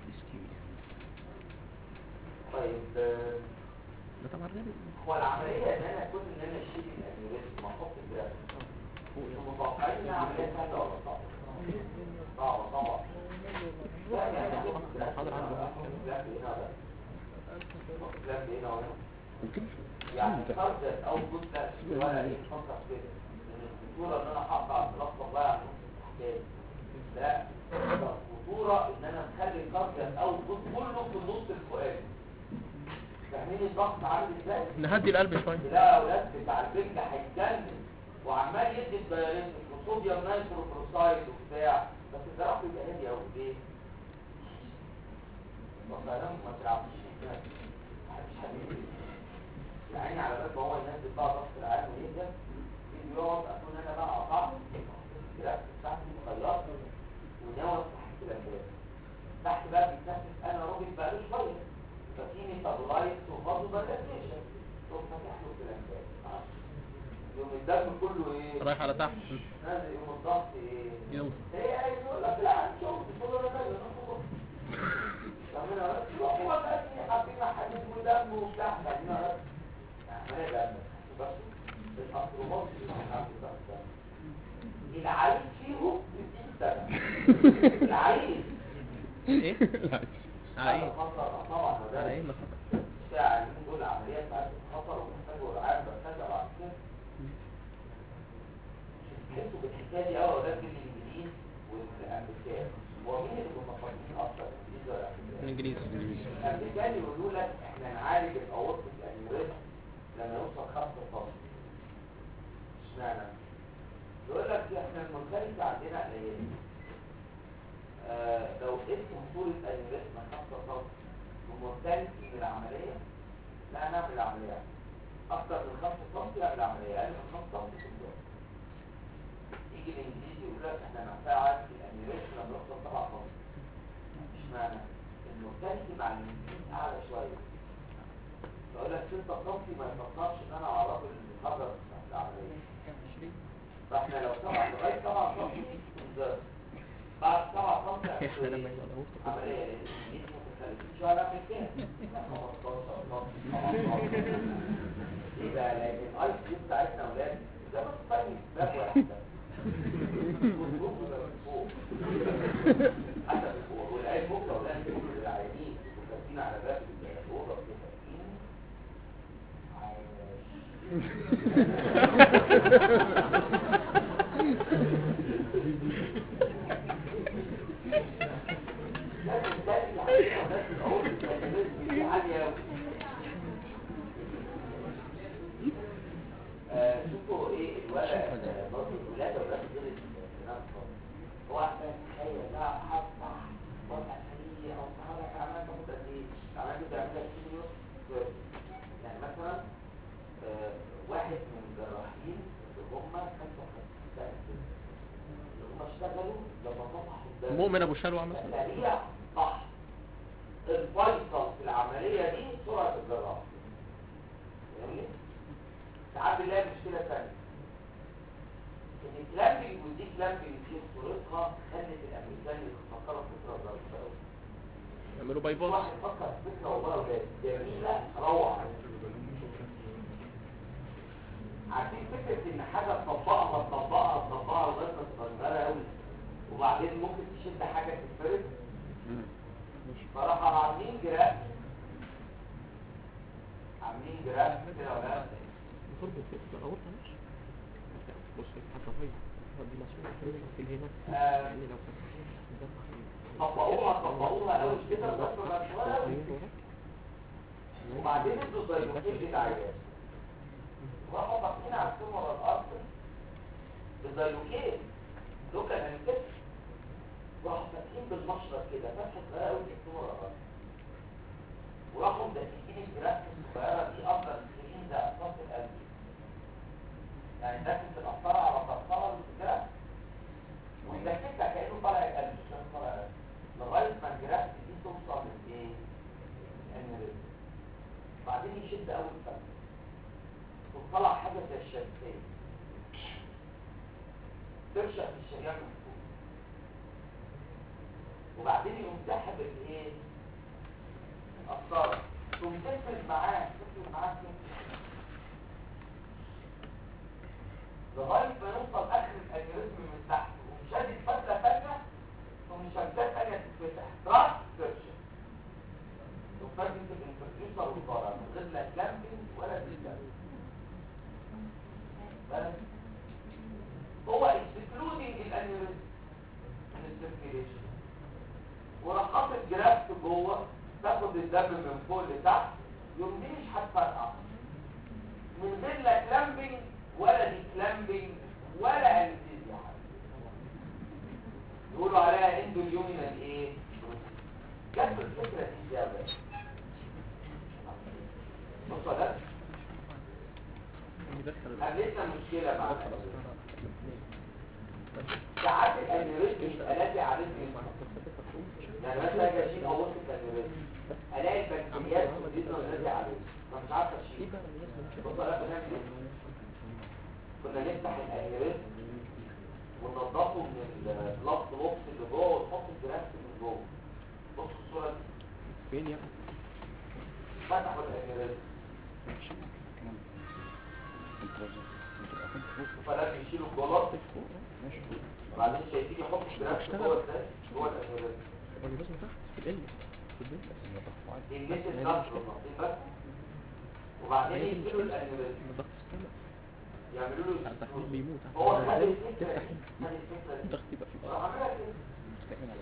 طيب آه، ده طبعا غالي هو العمليه ان انا كل ان انا اشيل الانيوريزم واحط الجراف انتوا متوقعين ان عمليه سهله ولا صعبه؟ صعبه طبعا لا يعني أحط الجراف هنا ولا أحط الجراف هنا ولا أحط الجراف هنا ولا ممكن يعني فرد او جزء ولا ايه فكر كده ان الخطوره ان انا اقطع الخلاصه بقى عن نص الحكايه لا الخطوره ان انا اخلي الكارديال او الجزء كله في النص الفوقاني فاهمين الضغط عامل ازاي؟ نهدي القلب شويه لا اولاد بتاع البنج هيتجنن وعمال يدي الدايريتك وصوديوم نايترو بروسايد وبتاع بس الجراح بيبقى هادي قوي ليه؟ وكلام ما تلعبش كده محدش حبيبي يعني على بال ما هو ينزل بقى ضغط العالم ويهدى يجي يقعد اكون انا بقى قطعت الجراف بتاعتي خيطت وناوي تحت الانجاز تحت بقى بيتنفس انا راجل بقى له شويه ففي ميتابولايت وبرضه دايلاتيشن تقوم فاتح له في الانجاز يوم الدم كله ايه؟ رايح على تحت نازل يوم الضغط ايه؟ يوم هي عايز يقول لك لا شوف بتقول له نازل فاهمين بس هو بقى حاطين حديد ودم وبتاع خلينا بس عمليه بقى بس الانتروبوس العيل فيهم 60 سنه العيل ايه على ايه خطر طبعا على وده ايه ما خطر ساعة اللي دول عمليات بتاعت خطر ومحتاجوا رعاية مركزة بعد كده تحسوا بالحكاية دي قوي ولكن الانجليز والامريكان هو مين اللي متفقين اكتر الانجليز ولا الامريكان؟ الانجليزي الامريكان يقولوا لك احنا نعالج الاورطة الانيوريزم لما يوصل خمسة سم اشمعنى؟ يقول لك احنا المنخرطة عندنا قليلة آه لو قلت خطورة انيوريزم 5 سم ومرتبط من العملية لا نعمل العملية أكتر من 5 سم لا العملية أقل من 5 سم في الجو يجي الإنجليزي يقول لك إحنا نفعل الأنيوريزم لما يوصل 7 سم اشمعنى؟ المرتبط مع الإنجليزي أعلى شوية فأقول لك 6 سم ما يفكرش إن أنا أعرف الحجر في العملية فإحنا لو 7 لغاية 7 سم انذار بعد 7 سم احنا لما يبقى الاورطه كده عملية للإنجليزي متخلفين شوية عن كده 15 17 يبقى لكن الاي سي بتاعتنا اولاد ده بس طيب باب واحد والجروب ده من فوق حتى من فوق والعيال بكره اولاد بيقولوا للعيانين وكاتبين على باب الاوضه كده عايش تصحح الدم مؤمن ابو شلوع مثلا سريع صح الفيصل في العملية دي سرعة الجراحة فاهمني؟ ساعات بنلاقي مشكلة ثانية ان الكلامبنج ودي كلامبنج دي صورتها خلت الامريكان يفكروا فكرة ظريفة قوي يعملوا باي باس واحد فكر في فكرة والله ولاد جميلة روعة عارفين فكرة ان حاجة تطبقها تطبقها تطبقها لغاية ما تبقى صغيرة قوي وبعدين ممكن تشد حاجة تتفرد فراحوا عاملين جراف عاملين جراف كده ولا لا؟ المفروض بتبقى الاورطه مش بص حتى هي دي مسؤولة في الهنا آه. يعني لو كان طبقوها طبقوها قوي كده لغاية ما بقت صغيرة قوي وبعدين ادوا زيروكين للعيال وراحوا باصين على السمر الارض بزيروكين دول كان هنكتب وراحوا فاتحين بالمشرط كده فتحة صغيرة قوي في السمر الارض وراحوا مدققين الجراف الصغيرة دي افضل سنين ده اساس القلب يعني داخل القسطرة على قسطرة الجراف ويدككها كأنه طالع القلب مش كأنه طالع القلب لغاية ما الجراف دي توصل لإيه؟ الانريزم بعدين يشد اول فتحة وطلع حاجة زي الشمسية ترشق في الشريان من فوق وبعدين يقوم ساحب الايه القسطرة تقوم تفرد معاه تفرد معاه كده لغاية ما يوصل اخر الانيوريزم من تحت ومشدد فترة تانية ومشدات تانية تتفتح راس ترشق وفرد الانترفيوسر والقرار من غير لا كلامبنج ولا ديسكامبنج بس هو اكسكلودنج الانيوريزم من السيركيليشن وراح حاطط جرافت جوه تاخد الدم من فوق لتحت يوم دي مش هتفرقع من غير لا كلامبنج ولا دي كلامبنج ولا انستيزيا يقولوا عليها اندوليومينال ايه جت الفكره دي ازاي يا باشا بصوا ده يدخل قابلتنا مشكله مع الأنيوريزم. ساعات الانيوريزم يبقى لازق عليه جسم يعني مثلا اجي اشيل اورط الانيوريزم الاقي البكتيريات والجسم لازق عليه فمش عارف اشيل بص انا بنعمل ايه كنا نفتح الانيوريزم وننضفه من البلاك بوكس اللي جوه ونحط الجرافت من جوه بص الصوره دي فين يا ابني؟ فتحوا الانيوريزم فلازم يشيلوا الجلط بعدين شايفين يحطوا الجرافت جوه ازاي جوه الانيوريزم هو اللي لازم تحت في القلب في البيت الناس النصر النصيب بس وبعدين يشيلوا الانيوريزم الضغط في السماء يعملوا له التحليل سكرو. بيموت هو خد الفكره دي خد الفكره دي الضغط يبقى في راح عاملها كده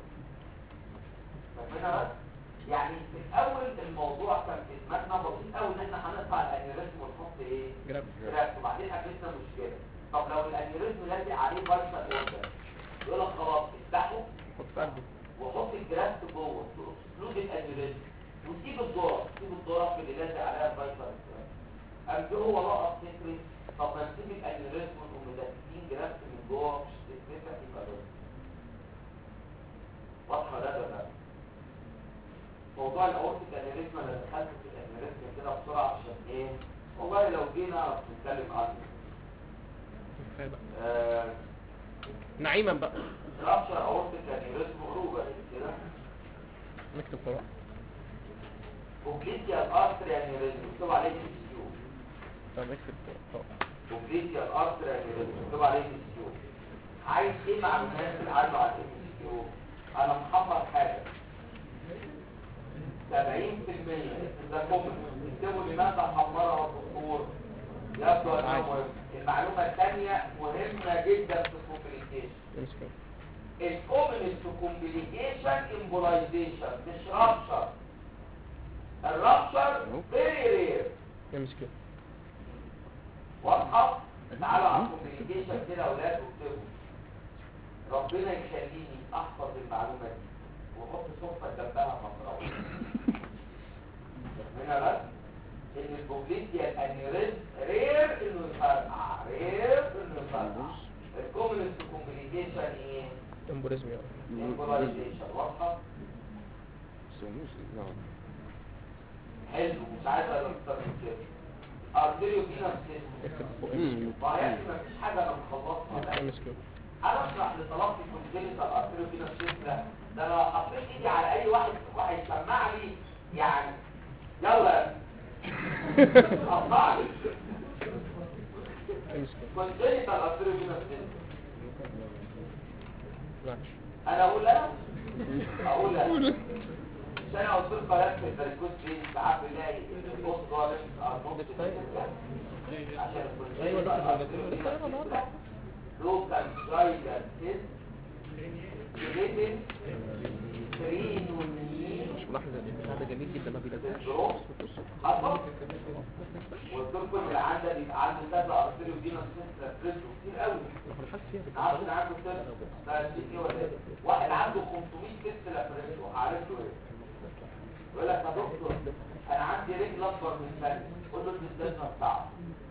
فاهمينها بس؟ يعني في الاول الموضوع كان في دماغنا بسيط قوي ان احنا هنقطع الانيوريزم ونحط ايه جراب جراف وبعدين قابلتنا مشكله طب لو الانيوريزم لازق عليه فايتال اوردر يقول لك خلاص افتحه حط في قلبه وحط الجراف جوه تكلود الانيوريزم وسيب الذره سيب الذره اللي لازق عليها الفايتال قام جه هو لقط فكره طب ما نسيب الانيوريزم ونقوم مدخلين جراف من جوه مش تتفتح يبقى ده واضحه ده ولا لا؟ موضوع الاورتيك انيوريزم انا دخلت في الانيوريزم كده بسرعه عشان ايه والله لو جينا نعرف نتكلم عنه كفايه بقى آه نعيما بقى رابشر اورتيك انيوريزم خروجه كده نكتب قراءة اوبليتيا الارتري انيوريزم مكتوب عليه دي كيو طب اكتب قراءة اوبليتيا الارتري انيوريزم مكتوب عليه دي كيو عايز ايه معلومات العامه عن الام كيو انا محمر حاجه 70% ده كومن اكتبوا لماذا حمرها الدكتور يبدو انه مهم المعلومه الثانيه مهمه جدا في الكومبليكيشن يمسك الكومنست كومبليكيشن امبولايزيشن مش رابشر الرابشر فيري رير يمسك واضحه تعالوا على الكومبليكيشن كده يا اولاد واكتبوا ربنا يخليني احفظ المعلومه دي واحط صفه جنبها مقراءه هنا بس ان البوبليتيا الانيوريزم رير انه يفرقع رير انه يفرقع الكومنست كومبليكيشن ايه امبوريزم يعني امبولايزيشن واضحه بس هو مش لا حلو مش عايز اكتر من كده ارتيريو فينا اكتب فوق ام اس كيو وهيحكي مفيش حاجه انا مخلصها ام اس كيو انا اشرح لطلبتي كونجنتال ارتيريو فينا ده ده انا حطيت ايدي على اي واحد واحد يسمع لي يعني يلا قطع لي ام اس كيو كونجنتال ارتيريو فينا معلش انا اقول لا اقول لا عشان اقول لك بلاش في البريكوت دي ساعات بلاقي البوست جارد اربوست عشان ايوه لا لا لا لوكال جايدر از جريتن ترينونين مش ملاحظ البتاع ده جميل جدا ما بيلزقش جروب حصل والدكتور اللي عنده بيبقى عنده كذا ارتيريو دينا سيستم بريسو كتير قوي انا حاسس فيها عارف ان عنده سيستم ده شيء ايه ولا ايه واحد عنده 500 سيستم بريسو عارف له ايه يقول لك يا دكتور انا عندي رجل اكبر من ثانيه قول له الديزاين بتاعه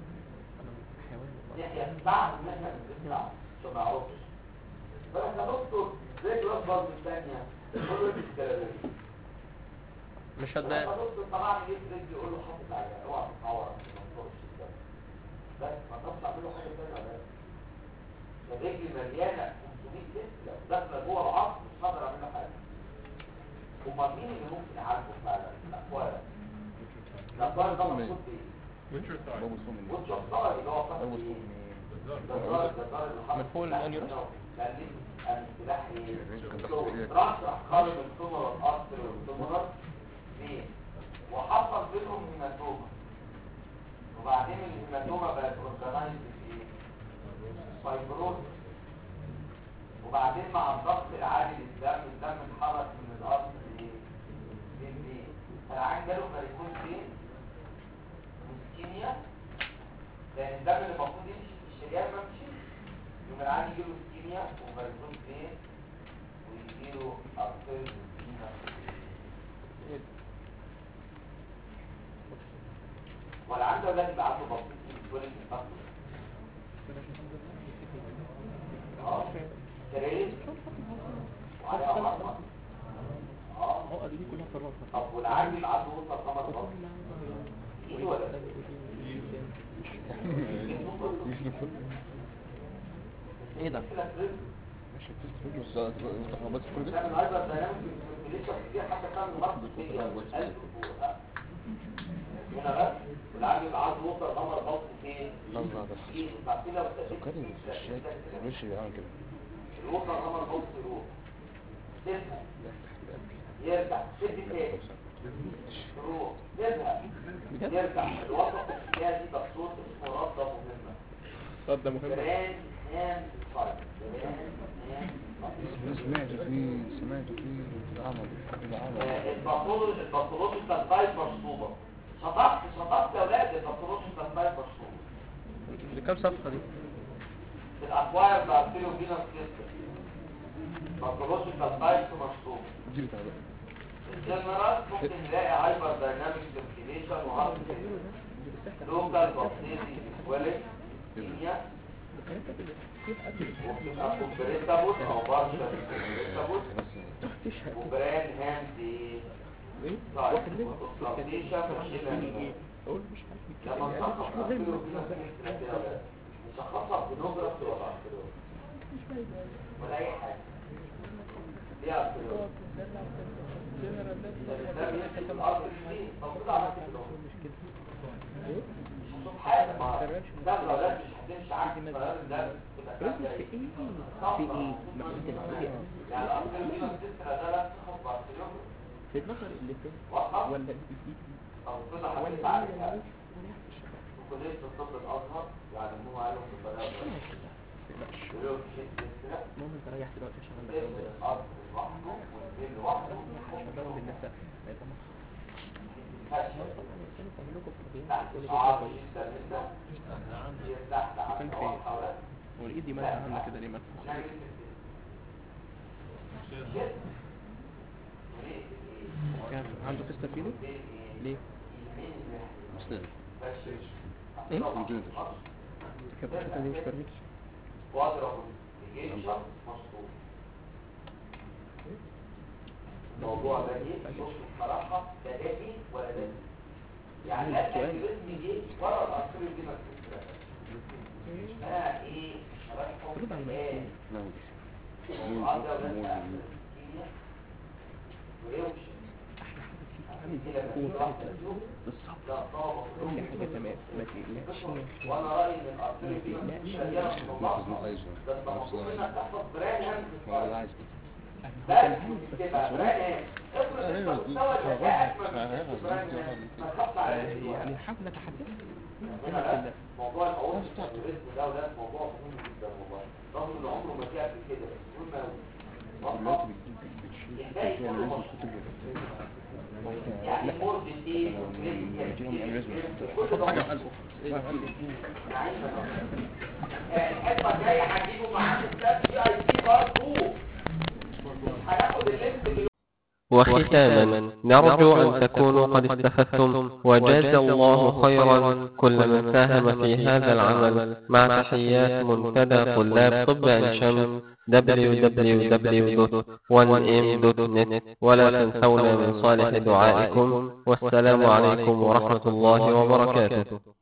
ناحيه بتاعه وناحيه بتاعه عشان ما اعرفش يقول لك يا دكتور رجل اكبر من ثانيه قول له الكلام مش يا هتبان دكتور طبعا يجيب رجل يقول له حط عليها اوعى تتعور عشان ما تنطرش الدم بس ما تقدرش تعمل له حاجه ثانيه ولا ده رجلي مليانه 500 سلسله داخله جوه العظم مش هقدر اعمل له حاجه امال مين اللي ممكن يعالجه فعلا الاقوال الاقوال ده مقصود بايه؟ بابو سومن وش الصار اللي هو فاهم بابو ايه؟ سومن جزار جزار اللي حط من فوق الانيورس؟ كان ليه السلاح ايه؟ كان تحت ايديك. راح راح خالد التمر والقصر والتمر مين؟ وحصل بينهم هيماتوما وبعدين الهيماتوما بقت اورجنايزد ايه؟ فايبروز وبعدين مع الضغط العالي للدم الدم اتحرك من الارض لايه؟ للبين فالعين جاله فاريكوز فين؟ اسكيميا لان الدم اللي المفروض يمشي في الشريان ما مشيش يوم العين يجيله اسكيميا وفاريكوز فين؟ ويجيله ارتيريوس ولا عنده اولاد يبقى عنده بسيط يتولد من فخذ اه كريم وعليها مرمى اه العقد دي كلها في الراس طب والعين يبقى عنده وصل خمس بسيط ايه ولا ايه ده ماشي تست رجله بس ده- ده- بس كل ده ده من هايبر دايناميك لسه كتير حتى كان الغرب فيا ألف فوق هنا بس والعين يبقى عنده وصل خمس بسيط فين؟ لحظة بس ايه وبعدين لو ابتديت فكرني في الشات مش بيعمل كده الوصل خمس بسيط يروح تسمع ده تحت القلب يرجع شد تاني روح يذهب يرجع الوسط الحكايه دي دكتور اسمه رده مهمه طب ده مهم جران نام فايت جران نام فايت سمعت فيه سمعت فيه العمل العمل الباثولوجي الباثولوجي كان بايت مرصوبه شطحت شطحت يا اولاد الباثولوجي كان بايت مرصوبه دي كام صفحه دي الاكواير بارتيلو فينوس سيستم باثولوجي كان بايت مرصوبه اديله تعالى الجنرال ممكن نلاقي هايبر دايناميك سيركيليشن وهارت لوكال بكتيريا سويلنج كيميا وبتبقى كومبريتابل او بارشل كومبريتابل بس وبران هاند ايه سايد وتوكسيشن وشيلان اقول مش عارف لما نشخص ارتيريو فينا نشخصها بنوجرافي ولا ارتيريو ولا اي حاجه ليه ارتيريو ده بيمسك الارض فين المفروض اعمل كده سبحان ما ده الولاد مش هتمشي عكس القرار ده تبقى كاملة في ايه صح. في ايه ما انت الفكرة يعني الأرض اللي فينا السترة ده لا تخف بارتيوم في النظر اللي فات واضحة ولا الايد أو كده حطيت عليها وكلية الطب الأزهر يعلموها عليهم بطريقة كويسة. يقولوا في شيء سلسلة المهم انت ريح دلوقتي عشان انا تقفل بقول الأرض لوحده والبيل لوحده عشان بقول للناس هيبقى هشة تعمل لكم طبيعي تحت تقول لي شعار كده كويس شدة لسه تحت على فين الأول فين؟ حوالي هو الايد دي مالها عامله كده ليه منفوخه نعمل كده كده وليه ايه كان عنده فيستا فيلو ليه ايه ليه يمين الناحية مسلم ايه كونجنتال كانت الفكره دي مش برميكي واضرب الجيشة مصروف الموضوع ده ايه بص بصراحه لا دافي ولا دافي يعني لا الجسم دي ورا الارتر دي ما انا ايه رد على المقاسين. عامل زي الكوره بالظبط كل حاجه تمام ما تقلقش يا وانا رايي ان الارتر ما دي ما تقلقش فيش يا ايام باشا. في الله بس المفروض انك تحفظ برانهم هو اللي عايز بس كان عايز بس تبقى برانهم افرض انت مستوى الذكاء ما بتجيبش برانهم ما تخافش على آه، الاسم يعني نحاول نتحدث هنا بس موضوع العوض الرزق ده وده موضوع مهم جدا والله رغم ان عمره ما جه قبل كده بس مهم قوي دلوقتي بتجيب بتجيب الباقي كله الكتب مشهور. يعني مورد ايه حط حاجه في قلبه الحصه الجايه هجيبه معاه السبت اي سي برضه هناخد الليست وختاما نرجو أن تكونوا قد استفدتم وجاز الله خيرا كل من ساهم في هذا العمل مع تحيات منتدى طلاب طب عين شمس www.1m.net ولا تنسونا من صالح دعائكم والسلام عليكم ورحمة الله وبركاته